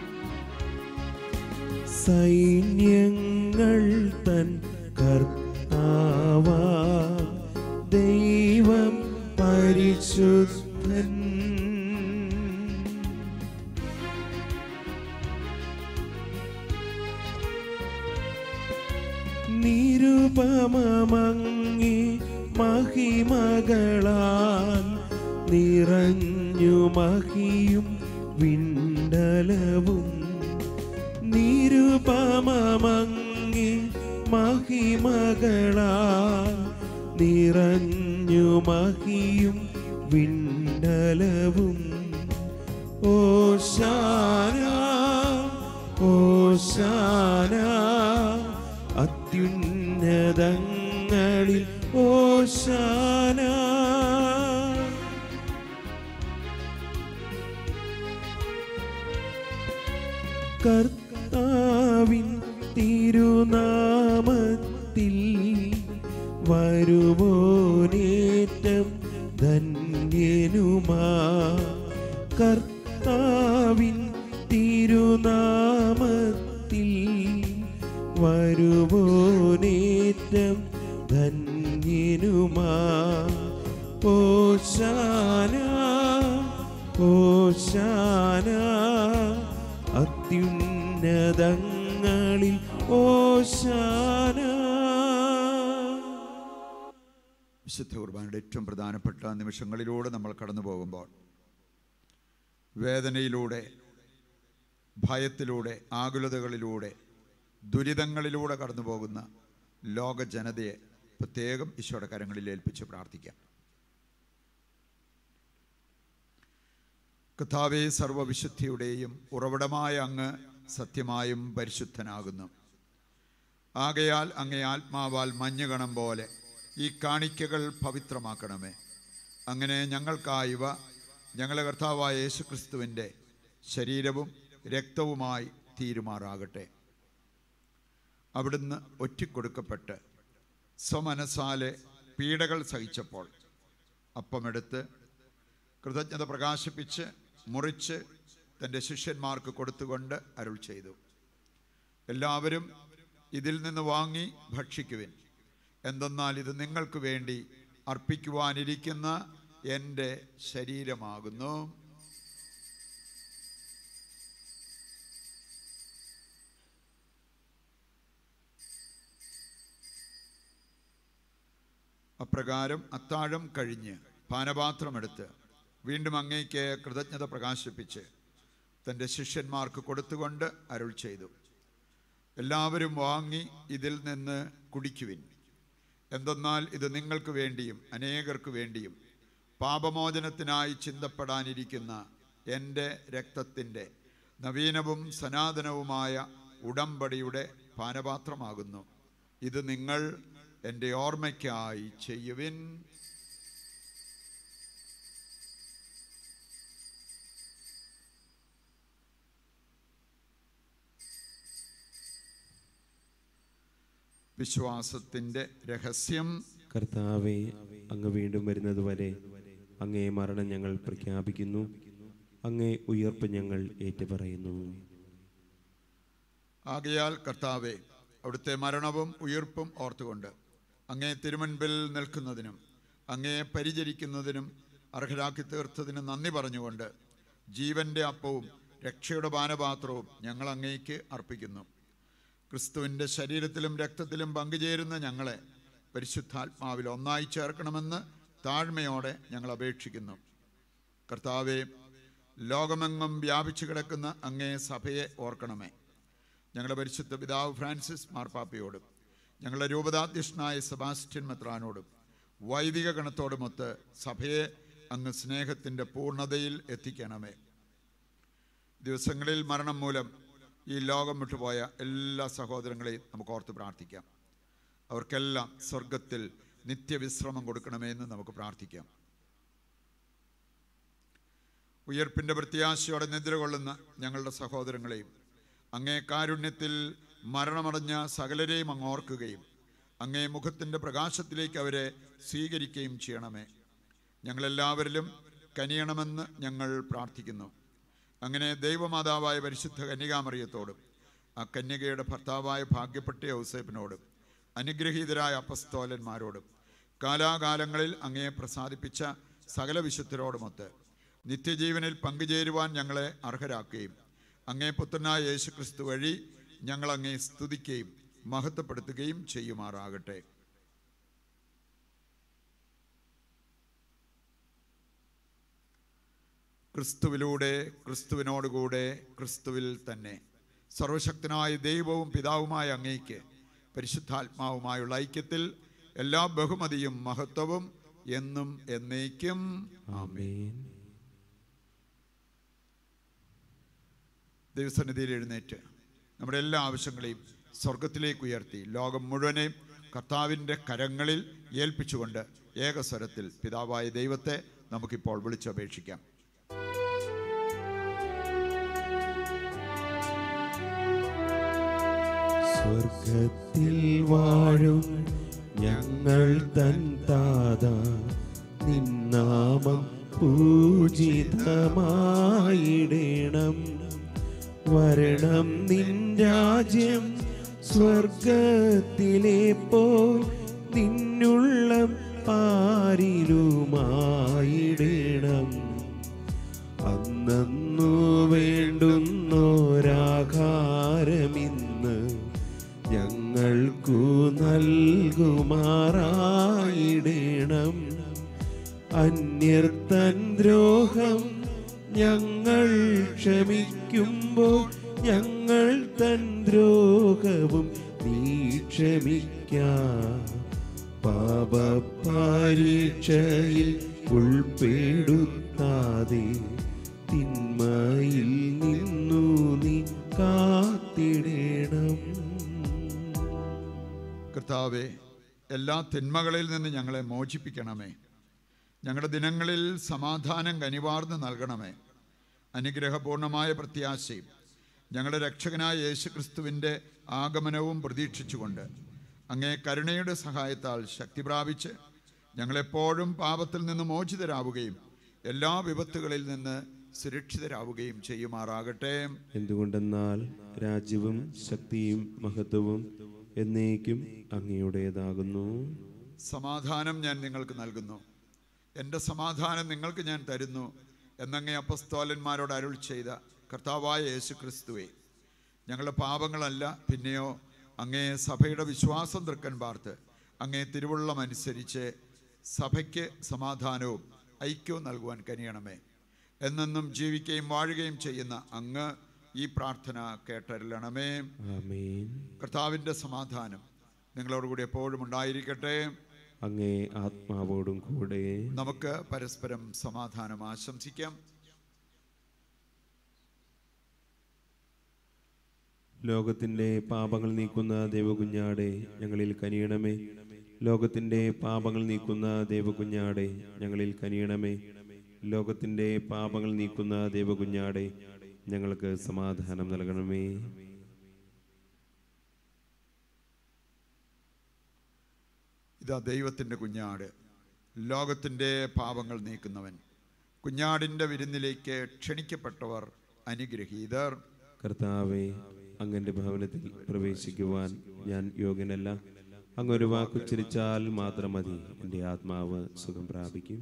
സൈന്യങ്ങൾ തൻ കർത്താവാം കർത്താവാ ദൈവം പരിശുദ്ധൻ നിരുപമങ്ങി മഹിമകളാൽ നിറഞ്ഞു മഹിയും വിണ്ടലവും നിരുപമങ്ങി മഹിമകളാൽ നിറഞ്ഞു മഹിയും വിണ്ടലവും ഓശാന ഓശാന അത്യുന്നതങ്ങളിൽ ഓശാന കർത്താവിൻ തിരുനാമത്തിൽ വരുവോനേറ്റം ധന്യനുമാ കർത്താവിൻ തിരുനാമത്തിൽ വരുവോനേറ്റം ധന്യനുമാ ഓശാന ഓശാന അത്യുന്നതങ്ങളിൽ ഓശാന വിശുദ്ധ കുർബാനയുടെ ഏറ്റവും പ്രധാനപ്പെട്ട നിമിഷങ്ങളിലൂടെ നമ്മൾ കടന്നു പോകുമ്പോൾ വേദനയിലൂടെ ഭയത്തിലൂടെ ആകുലതകളിലൂടെ ദുരിതങ്ങളിലൂടെ കടന്നു പോകുന്ന ലോക ജനതയെ പ്രത്യേകം ഈശോയുടെ കരങ്ങളിൽ ഏൽപ്പിച്ച് പ്രാർത്ഥിക്കാം കഥാവേ സർവവിശുദ്ധിയുടെയും ഉറവിടമായ അങ്ങ് സത്യമായും പരിശുദ്ധനാകുന്നു ആകയാൽ അങ്ങേ ആത്മാവാൽ മഞ്ഞുകണം പോലെ ഈ കാണിക്കകൾ പവിത്രമാക്കണമേ അങ്ങനെ ഞങ്ങൾക്കായിവ ഞങ്ങളെ കർത്താവായ യേശുക്രിസ്തുവിൻ്റെ ശരീരവും രക്തവുമായി തീരുമാറാകട്ടെ അവിടുന്ന് ഒറ്റിക്കൊടുക്കപ്പെട്ട് സ്വമനസാലെ പീഡകൾ സഹിച്ചപ്പോൾ അപ്പമെടുത്ത് കൃതജ്ഞത പ്രകാശിപ്പിച്ച് മുറിച്ച് തൻ്റെ ശിഷ്യന്മാർക്ക് കൊടുത്തുകൊണ്ട് അരുൾ ചെയ്തു എല്ലാവരും ഇതിൽ നിന്ന് വാങ്ങി ഭക്ഷിക്കുവിൻ എന്തെന്നാൽ ഇത് നിങ്ങൾക്ക് വേണ്ടി അർപ്പിക്കുവാനിരിക്കുന്ന എൻ്റെ ശരീരമാകുന്നു അപ്രകാരം അത്താഴം കഴിഞ്ഞ് പാനപാത്രമെടുത്ത് വീണ്ടും അങ്ങേക്ക് കൃതജ്ഞത പ്രകാശിപ്പിച്ച് തൻ്റെ ശിഷ്യന്മാർക്ക് കൊടുത്തുകൊണ്ട് അരുൾ ചെയ്തു എല്ലാവരും വാങ്ങി ഇതിൽ നിന്ന് കുടിക്കുവിൻ എന്തെന്നാൽ ഇത് നിങ്ങൾക്ക് വേണ്ടിയും അനേകർക്ക് വേണ്ടിയും പാപമോചനത്തിനായി ചിന്തപ്പെടാനിരിക്കുന്ന എൻ്റെ രക്തത്തിൻ്റെ നവീനവും സനാതനവുമായ ഉടമ്പടിയുടെ പാനപാത്രമാകുന്നു ഇത് നിങ്ങൾ എൻ്റെ ഓർമ്മയ്ക്കായി ചെയ്യുവിൻ വിശ്വാസത്തിൻ്റെ രഹസ്യം കർത്താവെ അങ്ങ് വീണ്ടും വരുന്നതുവരെ അങ്ങേ മരണം ഞങ്ങൾ പ്രഖ്യാപിക്കുന്നു അങ്ങേ ഉയർപ്പ് ഞങ്ങൾ ഏറ്റുപറയുന്നു ആകയാൽ കർത്താവെ അവിടുത്തെ മരണവും ഉയർപ്പും ഓർത്തുകൊണ്ട് അങ്ങേ തിരുമുൻപിൽ നിൽക്കുന്നതിനും അങ്ങയെ പരിചരിക്കുന്നതിനും അർഹരാക്കി തീർത്തതിന് നന്ദി പറഞ്ഞുകൊണ്ട് ജീവന്റെ അപ്പവും രക്ഷയുടെ പാനപാത്രവും ഞങ്ങൾ അങ്ങേക്ക് അർപ്പിക്കുന്നു ക്രിസ്തുവിൻ്റെ ശരീരത്തിലും രക്തത്തിലും പങ്കുചേരുന്ന ഞങ്ങളെ പരിശുദ്ധാത്മാവിൽ ഒന്നായി ചേർക്കണമെന്ന് താഴ്മയോടെ ഞങ്ങൾ അപേക്ഷിക്കുന്നു കർത്താവെ ലോകമെങ്ങും വ്യാപിച്ചു കിടക്കുന്ന അങ്ങേ സഭയെ ഓർക്കണമേ ഞങ്ങളുടെ പരിശുദ്ധ പിതാവ് ഫ്രാൻസിസ് മാർപ്പാപ്പയോടും ഞങ്ങളുടെ രൂപതാധ്യക്ഷനായ സെബാസ്റ്റ്യൻ മെത്രാനോടും വൈദിക ഗണത്തോടുമൊത്ത് സഭയെ അങ്ങ് സ്നേഹത്തിൻ്റെ പൂർണ്ണതയിൽ എത്തിക്കണമേ ദിവസങ്ങളിൽ മരണം മൂലം ഈ ലോകം വിട്ടുപോയ എല്ലാ സഹോദരങ്ങളെയും നമുക്ക് ഓർത്ത് പ്രാർത്ഥിക്കാം അവർക്കെല്ലാം സ്വർഗത്തിൽ നിത്യവിശ്രമം കൊടുക്കണമേ എന്ന് നമുക്ക് പ്രാർത്ഥിക്കാം ഉയർപ്പിൻ്റെ പ്രത്യാശയോടെ നിദ്ര കൊള്ളുന്ന ഞങ്ങളുടെ സഹോദരങ്ങളെയും അങ്ങേ കാരുണ്യത്തിൽ മരണമടഞ്ഞ സകലരെയും അങ്ങ് ഓർക്കുകയും അങ്ങേ മുഖത്തിൻ്റെ പ്രകാശത്തിലേക്ക് അവരെ സ്വീകരിക്കുകയും ചെയ്യണമേ ഞങ്ങളെല്ലാവരിലും കനിയണമെന്ന് ഞങ്ങൾ പ്രാർത്ഥിക്കുന്നു അങ്ങനെ ദൈവമാതാവായ പരിശുദ്ധ കന്യകാമറിയത്തോടും ആ കന്യകയുടെ ഭർത്താവായ ഭാഗ്യപ്പെട്ട ഔസേപ്പിനോടും അനുഗ്രഹീതരായ അപ്പസ്തോലന്മാരോടും കാലാകാലങ്ങളിൽ അങ്ങയെ പ്രസാദിപ്പിച്ച സകല വിശുദ്ധരോടുമൊത്ത് നിത്യജീവനിൽ പങ്കുചേരുവാൻ ഞങ്ങളെ അർഹരാക്കുകയും അങ്ങേ പുത്രനായ യേശു ക്രിസ്തു വഴി ഞങ്ങൾ അങ്ങേ സ്തുതിക്കുകയും മഹത്വപ്പെടുത്തുകയും ചെയ്യുമാറാകട്ടെ ക്രിസ്തുവിലൂടെ ക്രിസ്തുവിനോടുകൂടെ ക്രിസ്തുവിൽ തന്നെ സർവശക്തനായ ദൈവവും പിതാവുമായ അങ്ങേക്ക് പരിശുദ്ധാത്മാവുമായുള്ള ഐക്യത്തിൽ എല്ലാ ബഹുമതിയും മഹത്വവും എന്നും എന്നേക്കും ആമേൻ ദൈവസന്നിധിയിൽ എഴുന്നേറ്റ് നമ്മുടെ എല്ലാ ആവശ്യങ്ങളെയും സ്വർഗത്തിലേക്ക് ഉയർത്തി ലോകം മുഴുവനെയും കർത്താവിൻ്റെ കരങ്ങളിൽ ഏൽപ്പിച്ചുകൊണ്ട് ഏകസ്വരത്തിൽ പിതാവായ ദൈവത്തെ നമുക്കിപ്പോൾ വിളിച്ചപേക്ഷിക്കാം സ്വർഗത്തിൽ വാഴും ഞങ്ങൾ തൻ താത നിന്നാമം പൂജിതമായിടണം വരണം നിൻ രാജ്യം സ്വർഗത്തിലെ പോ നിന്നുള്ളം പാരിലുമായിടണം അന്നു വേണ്ടുന്നോരാകാരമിന്ന് ഞങ്ങൾക്കു നൽകുമാറായിടണം അന്യർത്തൻ ദ്രോഹം ഞങ്ങൾ ക്ഷമിക്കുമ്പോൾ ഞങ്ങൾ തൻ ദ്രോഹവും നീ ക്ഷമിക്കാം പാപപരീക്ഷയിൽ ഉൾപ്പെടുത്താതെ തിന്മയിൽ നിന്നു നീ കാത്തിടണം കർത്താവെ എല്ലാ തിന്മകളിൽ നിന്ന് ഞങ്ങളെ മോചിപ്പിക്കണമേ ഞങ്ങളുടെ ദിനങ്ങളിൽ സമാധാനം കനിവാർന്ന് നൽകണമേ അനുഗ്രഹപൂർണമായ പ്രത്യാശയും ഞങ്ങളുടെ രക്ഷകനായ യേശുക്രിസ്തുവിൻ്റെ ആഗമനവും പ്രതീക്ഷിച്ചുകൊണ്ട് അങ്ങേ കരുണയുടെ സഹായത്താൽ ശക്തി പ്രാപിച്ച് ഞങ്ങളെപ്പോഴും പാപത്തിൽ നിന്ന് മോചിതരാവുകയും എല്ലാ വിപത്തുകളിൽ നിന്ന് സുരക്ഷിതരാവുകയും ചെയ്യുമാറാകട്ടെ എന്തുകൊണ്ടെന്നാൽ രാജ്യവും ശക്തിയും മഹത്വവും എന്നേക്കും അങ്ങയുടേതാകുന്നു സമാധാനം ഞാൻ നിങ്ങൾക്ക് നൽകുന്നു എൻ്റെ സമാധാനം നിങ്ങൾക്ക് ഞാൻ തരുന്നു എന്നങ്ങേ അപ്പസ്തോലന്മാരോട് അരുൾ ചെയ്ത കർത്താവായ യേശു ക്രിസ്തുവെ ഞങ്ങളുടെ പാപങ്ങളല്ല പിന്നെയോ അങ്ങേ സഭയുടെ വിശ്വാസം തൃക്കൻ പാർത്ത് അങ്ങേ തിരുവുള്ളം അനുസരിച്ച് സഭയ്ക്ക് സമാധാനവും ഐക്യവും നൽകുവാൻ കനിയണമേ എന്നെന്നും ജീവിക്കുകയും വാഴുകയും ചെയ്യുന്ന അങ്ങ് ഈ പ്രാർത്ഥന കേട്ടരുളണമേ ആമേൻ കർത്താവിൻ്റെ സമാധാനം നിങ്ങളോടുകൂടി എപ്പോഴും ഉണ്ടായിരിക്കട്ടെ അങ്ങേ ആത്മാവോടും കൂടെ നമുക്ക് പരസ്പരം സമാധാനം ആശംസിക്കാം ലോകത്തിന്റെ പാപങ്ങൾ നീക്കുന്ന ദൈവകുഞ്ഞാടെ ഞങ്ങളിൽ കനിയണമേ ലോകത്തിന്റെ പാപങ്ങൾ നീക്കുന്ന ദൈവകുഞ്ഞാടെ ഞങ്ങളിൽ കനിയണമേ ലോകത്തിന്റെ പാപങ്ങൾ നീക്കുന്ന ദൈവകുഞ്ഞാടെ ഞങ്ങൾക്ക് സമാധാനം നൽകണമേ ഇതാ ദൈവത്തിൻ്റെ കുഞ്ഞാട് ലോകത്തിൻ്റെ പാപങ്ങൾ നീക്കുന്നവൻ കുഞ്ഞാടിൻ്റെ വിരുന്നിലേക്ക് ക്ഷണിക്കപ്പെട്ടവർ അനുഗ്രഹീതർ കർത്താവെ അങ്ങന്റെ ഭവനത്തിൽ പ്രവേശിക്കുവാൻ ഞാൻ യോഗ്യനല്ല അങ്ങൊരു വാക്കുച്ചരിച്ചാൽ മാത്രം മതി എൻ്റെ ആത്മാവ് സുഖം പ്രാപിക്കും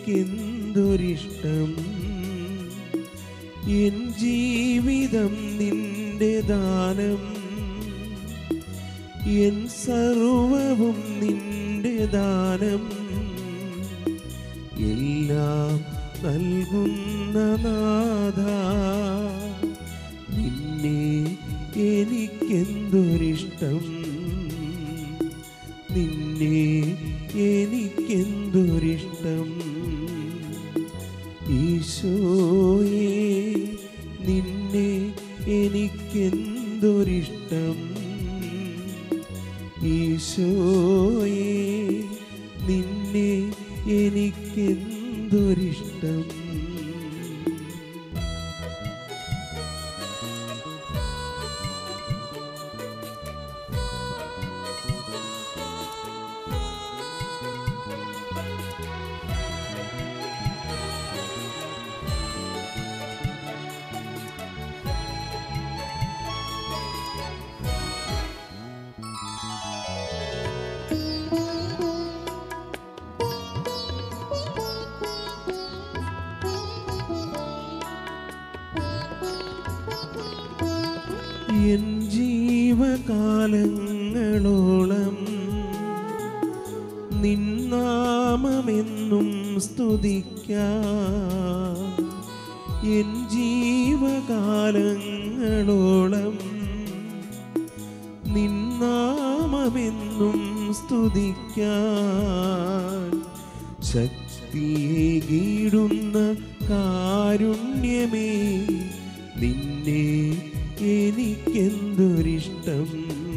എനിക്കെന്തൊരിഷ്ടം എൻ ജീവിതം നിന്റെ ദാനം എൻ സർവവും നിന്റെ ദാനം എല്ലാം നൽകുന്ന നാഥ നിന്നെ എനിക്കെന്തൊരിഷ്ടം നിന്നെ എനിക്കെന്തൊരിഷ്ടം ഈശോയെ നിന്നെ എനിക്കെന്തൊരിഷ്ടം ഈശോയെ നിന്നെ എനിക്കെന്തൊരിഷ്ടം എൻ ജീവകാലങ്ങളോളം നിന്നാമമെന്നും സ്തുതിക്കാം എൻ ജീവകാലങ്ങളോളം നിന്നാമമെന്നും സ്തുതിക്കാൻ ശക്തിയെ കീടുന്ന കാരുണ്യമേ നിന്നെ എനിക്കെന്തൊരിഷ്ടം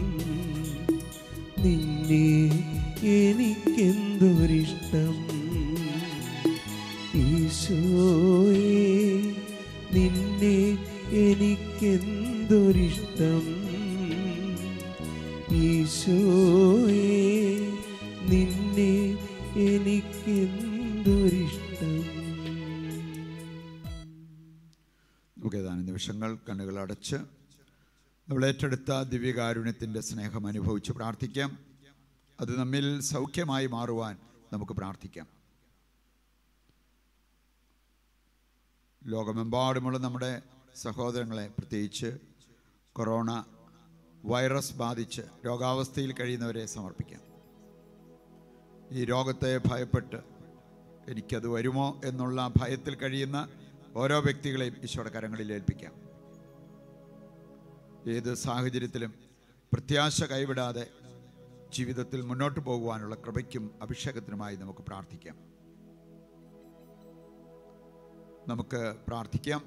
നിന്നെ എനിക്കെന്തൊരിഷ്ടം ഈശോയെ നിന്നെ എനിക്കെന്തൊരിഷ്ടം ഈശോയെ നിന്നെ എനിക്കെന്തൊരിഷ്ടം നമുക്ക് ഏതാനും നിമിഷങ്ങൾ കണ്ണുകൾ അടച്ച് നമ്മൾ ഏറ്റെടുത്ത ദിവ്യകാരുണ്യത്തിൻ്റെ സ്നേഹം അനുഭവിച്ച് പ്രാർത്ഥിക്കാം അത് നമ്മിൽ സൗഖ്യമായി മാറുവാൻ നമുക്ക് പ്രാർത്ഥിക്കാം ലോകമെമ്പാടുമുള്ള നമ്മുടെ സഹോദരങ്ങളെ പ്രത്യേകിച്ച് കൊറോണ വൈറസ് ബാധിച്ച് രോഗാവസ്ഥയിൽ കഴിയുന്നവരെ സമർപ്പിക്കാം ഈ രോഗത്തെ ഭയപ്പെട്ട് എനിക്കത് വരുമോ എന്നുള്ള ഭയത്തിൽ കഴിയുന്ന ഓരോ വ്യക്തികളെയും ഈശോയുടെ കരങ്ങളിൽ ഏൽപ്പിക്കാം ഏത് സാഹചര്യത്തിലും പ്രത്യാശ കൈവിടാതെ ജീവിതത്തിൽ മുന്നോട്ട് പോകുവാനുള്ള കൃപയ്ക്കും അഭിഷേകത്തിനുമായി നമുക്ക് പ്രാർത്ഥിക്കാം നമുക്ക് പ്രാർത്ഥിക്കാം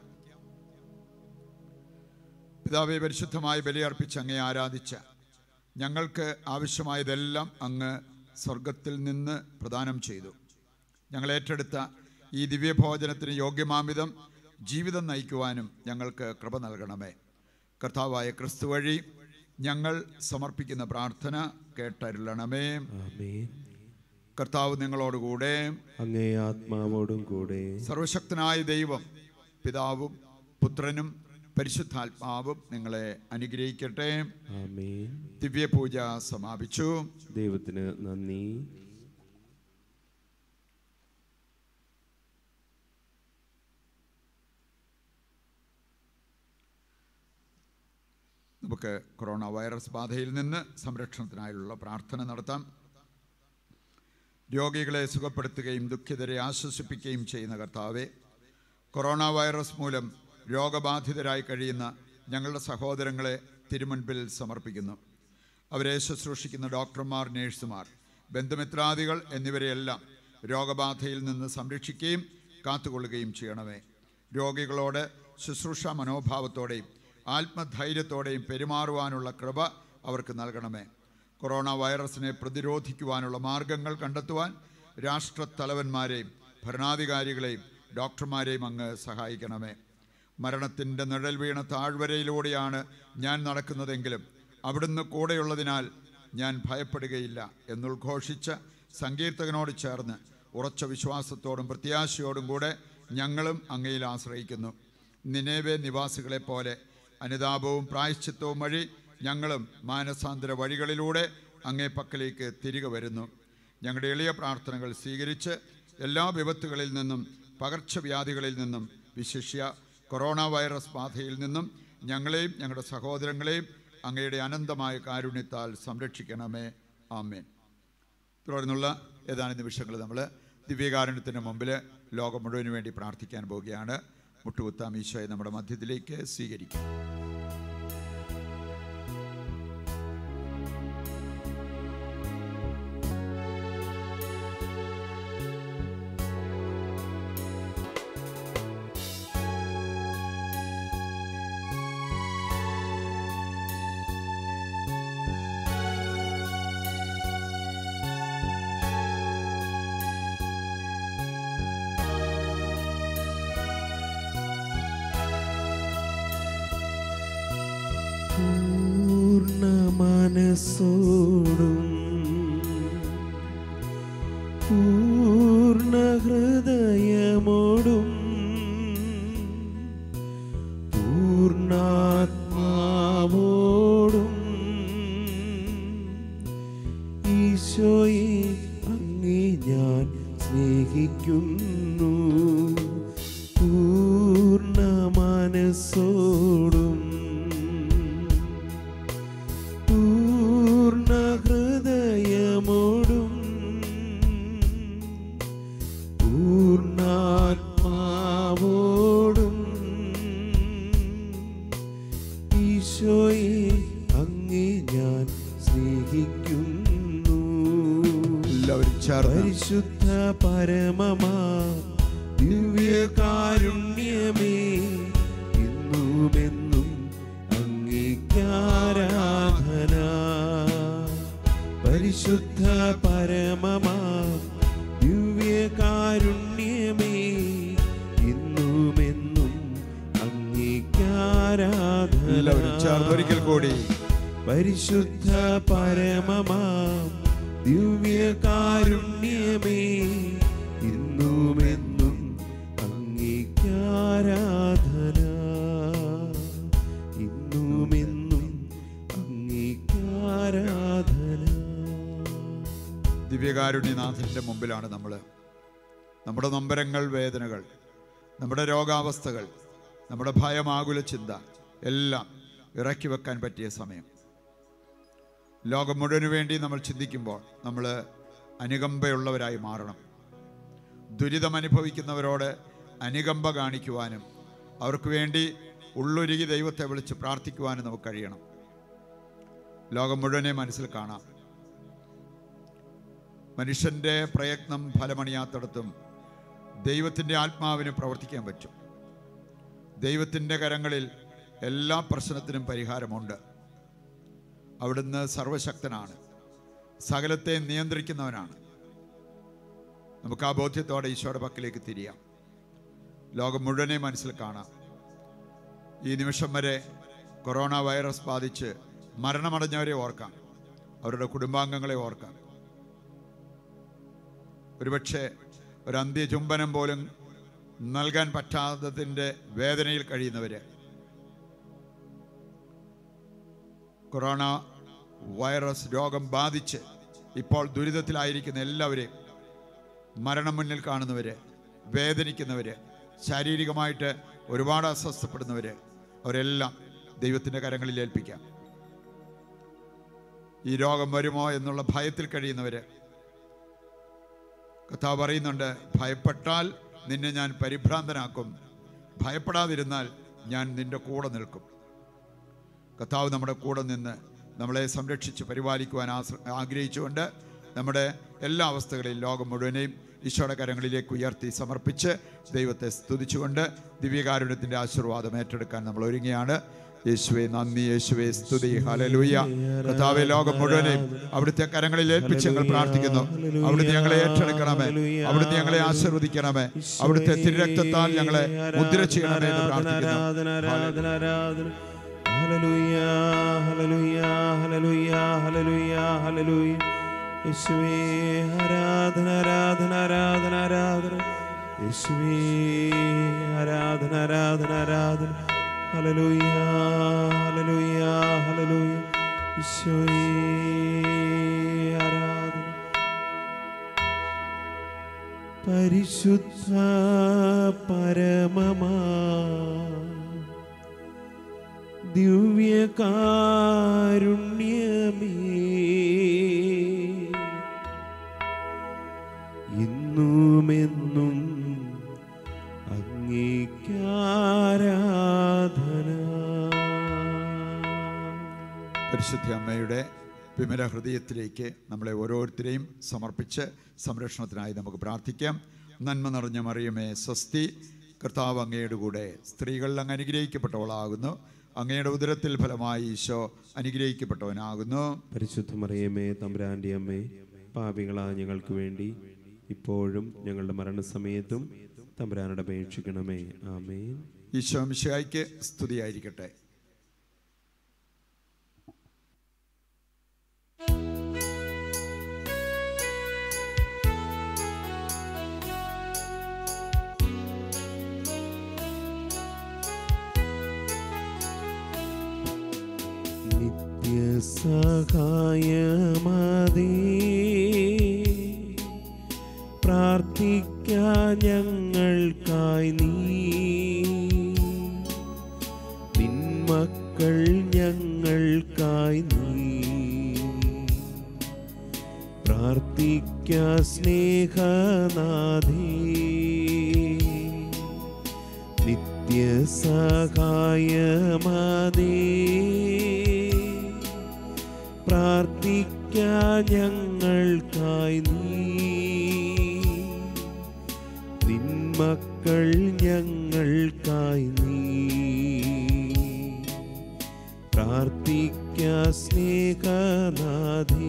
പിതാവെ പരിശുദ്ധമായി ബലിയർപ്പിച്ച് അങ്ങേ ആരാധിച്ച ഞങ്ങൾക്ക് ആവശ്യമായതെല്ലാം അങ്ങ് സ്വർഗത്തിൽ നിന്ന് പ്രദാനം ചെയ്തു ഞങ്ങൾ ഏറ്റെടുത്ത ഈ ദിവ്യഭോജനത്തിന് യോഗ്യമാമിതം ജീവിതം നയിക്കുവാനും ഞങ്ങൾക്ക് കൃപ നൽകണമേ കർത്താവായ ക്രിസ്തു വഴി ഞങ്ങൾ സമർപ്പിക്കുന്ന പ്രാർത്ഥന കേട്ടരുളണമേ ആമേൻ കർത്താവ് നിങ്ങളോടുകൂടെ അങ്ങേ ആത്മാവോടും കൂടെ സർവശക്തനായ ദൈവം പിതാവും പുത്രനും പരിശുദ്ധാത്മാവും നിങ്ങളെ അനുഗ്രഹിക്കട്ടെ ആമേൻ ദിവ്യപൂജ സമാപിച്ചു ദൈവത്തിന് നന്ദി നമുക്ക് കൊറോണ വൈറസ് ബാധയിൽ നിന്ന് സംരക്ഷണത്തിനായുള്ള പ്രാർത്ഥന നടത്താം രോഗികളെ സുഖപ്പെടുത്തുകയും ദുഃഖിതരെ ആശ്വസിപ്പിക്കുകയും ചെയ്യുന്ന കർത്താവെ കൊറോണ വൈറസ് മൂലം രോഗബാധിതരായി കഴിയുന്ന ഞങ്ങളുടെ സഹോദരങ്ങളെ തിരുമുൻപിൽ സമർപ്പിക്കുന്നു അവരെ ശുശ്രൂഷിക്കുന്ന ഡോക്ടർമാർ നേഴ്സുമാർ ബന്ധുമിത്രാദികൾ എന്നിവരെയെല്ലാം രോഗബാധയിൽ നിന്ന് സംരക്ഷിക്കുകയും കാത്തുകൊള്ളുകയും ചെയ്യണമേ രോഗികളോട് ശുശ്രൂഷ മനോഭാവത്തോടെയും ആത്മധൈര്യത്തോടെയും പെരുമാറുവാനുള്ള കൃപ അവർക്ക് നൽകണമേ കൊറോണ വൈറസിനെ പ്രതിരോധിക്കുവാനുള്ള മാർഗങ്ങൾ കണ്ടെത്തുവാൻ രാഷ്ട്രത്തലവന്മാരെയും ഭരണാധികാരികളെയും ഡോക്ടർമാരെയും അങ്ങ് സഹായിക്കണമേ മരണത്തിൻ്റെ നിഴൽ വീണ താഴ്വരയിലൂടെയാണ് ഞാൻ നടക്കുന്നതെങ്കിലും അവിടുന്ന് കൂടെയുള്ളതിനാൽ ഞാൻ ഭയപ്പെടുകയില്ല എന്നുദ്ഘോഷിച്ച സങ്കീർത്തകനോട് ചേർന്ന് ഉറച്ച വിശ്വാസത്തോടും പ്രത്യാശയോടും കൂടെ ഞങ്ങളും അങ്ങയിൽ ആശ്രയിക്കുന്നു നിനേവെ നിവാസികളെ പോലെ അനുതാപവും പ്രായശ്ചിത്തവും വഴി ഞങ്ങളും മാനസാന്തര വഴികളിലൂടെ അങ്ങേ പക്കലേക്ക് തിരികെ വരുന്നു ഞങ്ങളുടെ എളിയ പ്രാർത്ഥനകൾ സ്വീകരിച്ച് എല്ലാ വിപത്തുകളിൽ നിന്നും പകർച്ചവ്യാധികളിൽ നിന്നും വിശിഷ്യ കൊറോണ വൈറസ് ബാധയിൽ നിന്നും ഞങ്ങളെയും ഞങ്ങളുടെ സഹോദരങ്ങളെയും അങ്ങയുടെ അനന്തമായ കാരുണ്യത്താൽ സംരക്ഷിക്കണമേ ആമേൻ തുടർന്നുള്ള ഏതാനും നിമിഷങ്ങൾ നമ്മൾ ദിവ്യകാരുണ്യത്തിന് മുമ്പിൽ ലോകം മുഴുവന് വേണ്ടി പ്രാർത്ഥിക്കാൻ പോവുകയാണ് മുട്ടുകുത്താം ഈശോയെ നമ്മുടെ മധ്യത്തിലേക്ക് സ്വീകരിക്കും പൂർണ്ണ മനസ്സോടും പൂർണ്ണ ഹൃദയമോടും പൂർണ്ണാത്മാവോടും ഈശോയെ അങ്ങേ ഞാൻ സ്നേഹിക്കുന്നു പൂർണ്ണ മനസ്സോടും പൂർണ്ണ ഹൃദയമോടും പൂർണ്ണാത്മാവോടും ഈശോയെ അങ്ങേ ഞാൻ സ്നേഹിക്കുന്നു എല്ലാവരും ചേർന്ന് പരിശുദ്ധ പരമമാ ദിവ്യകാരുണ്യമേ ഇന്നുമെന്നും അംഗീകാരാധന പരിശുദ്ധ പരമമാ ദിവ്യകാരുണ്യമേ ഇന്നുമെന്നും എല്ലാവരും ചേർന്ന് ഒരിക്കൽ അംഗീകാരാധന കൂടി പരിശുദ്ധ പരമമാ ദിവ്യകാരുണ്യമേ ഇന്നുമെന്നും അംഗീകാരാധന ഇന്നുമെന്നും അംഗീകാരാധന ദിവ്യകാരുണ്യനാഥൻ്റെ മുമ്പിലാണ് നമ്മൾ നമ്മുടെ നൊമ്പരങ്ങൾ വേദനകൾ നമ്മുടെ രോഗാവസ്ഥകൾ നമ്മുടെ ഭയം ആകുല ചിന്ത എല്ലാം ഇറക്കി വെക്കാൻ പറ്റിയ സമയം ലോകം മുഴുവനു വേണ്ടി നമ്മൾ ചിന്തിക്കുമ്പോൾ നമ്മൾ അനുകമ്പയുള്ളവരായി മാറണം ദുരിതം അനുഭവിക്കുന്നവരോട് അനുകമ്പ കാണിക്കുവാനും അവർക്ക് വേണ്ടി ഉള്ളൊരുകി ദൈവത്തെ വിളിച്ച് പ്രാർത്ഥിക്കുവാനും നമുക്ക് കഴിയണം ലോകം മുഴുവനെ മനസ്സിൽ കാണാം മനുഷ്യൻ്റെ പ്രയത്നം ഫലമണിയാത്തിടത്തും ദൈവത്തിൻ്റെ ആത്മാവിന് പ്രവർത്തിക്കാൻ പറ്റും ദൈവത്തിൻ്റെ കരങ്ങളിൽ എല്ലാ പ്രശ്നത്തിനും പരിഹാരമുണ്ട് അവിടുന്ന് സർവശക്തനാണ് സകലത്തെ നിയന്ത്രിക്കുന്നവനാണ് നമുക്ക് ആ ബോധ്യത്തോടെ ഈശോയുടെ പക്കലേക്ക് തിരിയാം ലോകം മുഴുവനെ മനസ്സിൽ കാണാം ഈ നിമിഷം വരെ കൊറോണ വൈറസ് ബാധിച്ച് മരണമടഞ്ഞവരെ ഓർക്കാം അവരുടെ കുടുംബാംഗങ്ങളെ ഓർക്കാം ഒരുപക്ഷെ ഒരു അന്ത്യചുംബനം പോലും നൽകാൻ പറ്റാത്തതിൻ്റെ വേദനയിൽ കഴിയുന്നവര് കൊറോണ വൈറസ് രോഗം ബാധിച്ച് ഇപ്പോൾ ദുരിതത്തിലായിരിക്കുന്ന എല്ലാവരെയും മരണം മുന്നിൽ കാണുന്നവര് വേദനിക്കുന്നവര് ശാരീരികമായിട്ട് ഒരുപാട് അസ്വസ്ഥപ്പെടുന്നവര് അവരെല്ലാം ദൈവത്തിൻ്റെ കരങ്ങളിൽ ഏൽപ്പിക്കാം ഈ രോഗം വരുമോ എന്നുള്ള ഭയത്തിൽ കഴിയുന്നവര് കഥാ പറയുന്നുണ്ട് ഭയപ്പെട്ടാൽ നിന്നെ ഞാൻ പരിഭ്രാന്തനാക്കും ഭയപ്പെടാതിരുന്നാൽ ഞാൻ നിന്റെ കൂടെ നിൽക്കും കർത്താവ് നമ്മുടെ കൂടെ നിന്ന് നമ്മളെ സംരക്ഷിച്ച് പരിപാലിക്കുവാൻ ആശ്ര ആഗ്രഹിച്ചുകൊണ്ട് നമ്മുടെ എല്ലാ അവസ്ഥകളിലും ലോകം മുഴുവനെയും ഈശോയുടെ കരങ്ങളിലേക്ക് ഉയർത്തി സമർപ്പിച്ച് ദൈവത്തെ സ്തുതിച്ചുകൊണ്ട് ദിവ്യകാരുണ്യത്തിൻ്റെ ആശീർവാദം ഏറ്റെടുക്കാൻ നമ്മൾ ഒരുങ്ങിയാണ് യേശുവെ നന്ദി യേശുവെ സ്തുതി ഹലലൂയ കർത്താവെ ലോകം മുഴുവനെയും അവിടുത്തെ കരങ്ങളിൽ ഏൽപ്പിച്ച് ഞങ്ങൾ പ്രാർത്ഥിക്കുന്നു അവിടുന്ന് ഞങ്ങളെ ഏറ്റെടുക്കണമേ അവിടുന്ന് ഞങ്ങളെ ആശീർവദിക്കണമേ അവിടുത്തെ തിരുരക്തത്താൽ ഞങ്ങളെ മുദ്ര ചെയ്യണമേ എന്ന് പ്രാർത്ഥിക്കുന്നു ആരാധന ആരാധന ആരാധന hallelujah hallelujah hallelujah hallelujah hallelujah യേശുവേ ആരാധന ആരാധന ആരാധന ആരാധന യേശുവേ ആരാധന ആരാധന ആരാധന ഹല്ലേലൂയ ഹല്ലേലൂയ ഹല്ലേലൂയ യേശുവേ ആരാധന പരിശുദ്ധ പരമമാ ദിവ്യകാരുണ്യമേ ഇന്നുമെന്നും അങ്ങേക്കാരാധന പരിശുദ്ധ അമ്മയുടെ വിമല ഹൃദയത്തിലേക്ക് നമ്മളെ ഓരോരുത്തരെയും സമർപ്പിച്ച് സംരക്ഷണത്തിനായി നമുക്ക് പ്രാർത്ഥിക്കാം നന്മ നിറഞ്ഞ മറിയമേ സ്വസ്തി കർത്താവ് അങ്ങയുടെ കൂടെ സ്ത്രീകൾ അങ്ങ് അനുഗ്രഹിക്കപ്പെട്ടവളാകുന്നു അങ്ങയുടെ ഉദരത്തിൽ ഫലമായി ഈശോ അനുഗ്രഹിക്കപ്പെട്ടവനാകുന്നു പരിശുദ്ധ മറിയമേ തമ്പുരാൻ്റെ അമ്മേ പാപികളാ ഞങ്ങൾക്ക് വേണ്ടി ഇപ്പോഴും ഞങ്ങളുടെ മരണസമയത്തും തമ്പുരാനോട് അപേക്ഷിക്കണമേ ആമേൻ ഈശോ മിശിഹായ്ക്ക് സ്തുതിയായിരിക്കട്ടെ നിത്യസഹായമതേ പ്രാർത്ഥിക്കാൻ ഞങ്ങൾക്കായി നീ നിന്മക്കൾ ഞങ്ങൾക്കായി നീ പ്രാർത്ഥിക്ക സ്നേഹനാഥേ നിത്യസഹായമതേ പ്രാർത്ഥിക്ക ഞങ്ങൾക്കായി നീ നിന്മക്കൾ ഞങ്ങൾക്കായി നീ പ്രാർത്ഥിക്ക സ്നേഹനാഥേ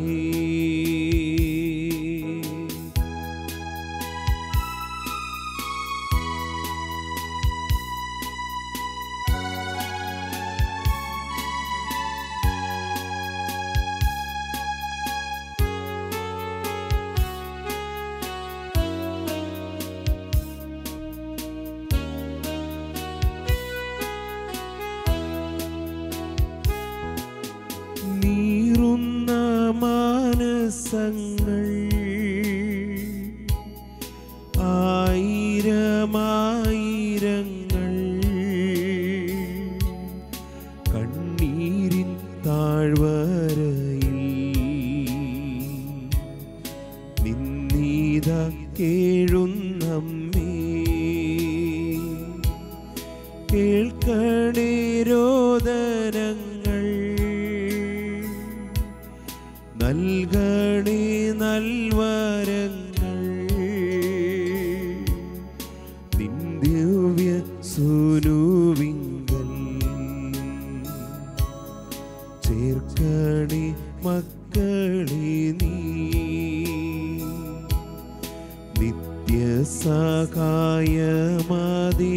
നീറുന്ന മാനസങ്ങൾ ആയിരമായിരങ്ങൾ കണ്ണീരിൻ താഴ്വരയിൽ നിന്നീത കേഴുന്നമ്മേ കേൾക്കണേ രോദനങ്ങൾ നൽകണേ നൽവരങ്ങൾ നിൻ ദിവ്യ സുനുവിങ്കൽ ചേർക്കണേ മക്കളെ നീ നിത്യസഹായമതേ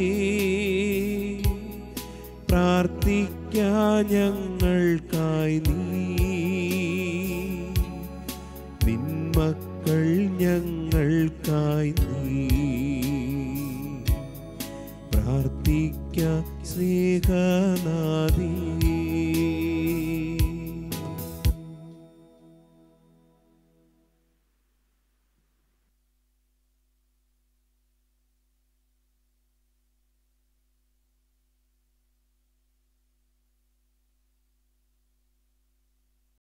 പ്രാർത്ഥിക്ക ഞങ്ങൾക്കായി നീ നിന്മക്കൾ ഞങ്ങൾക്കായി നീ പ്രാർത്ഥിക്ക സ്നേഹനാദീ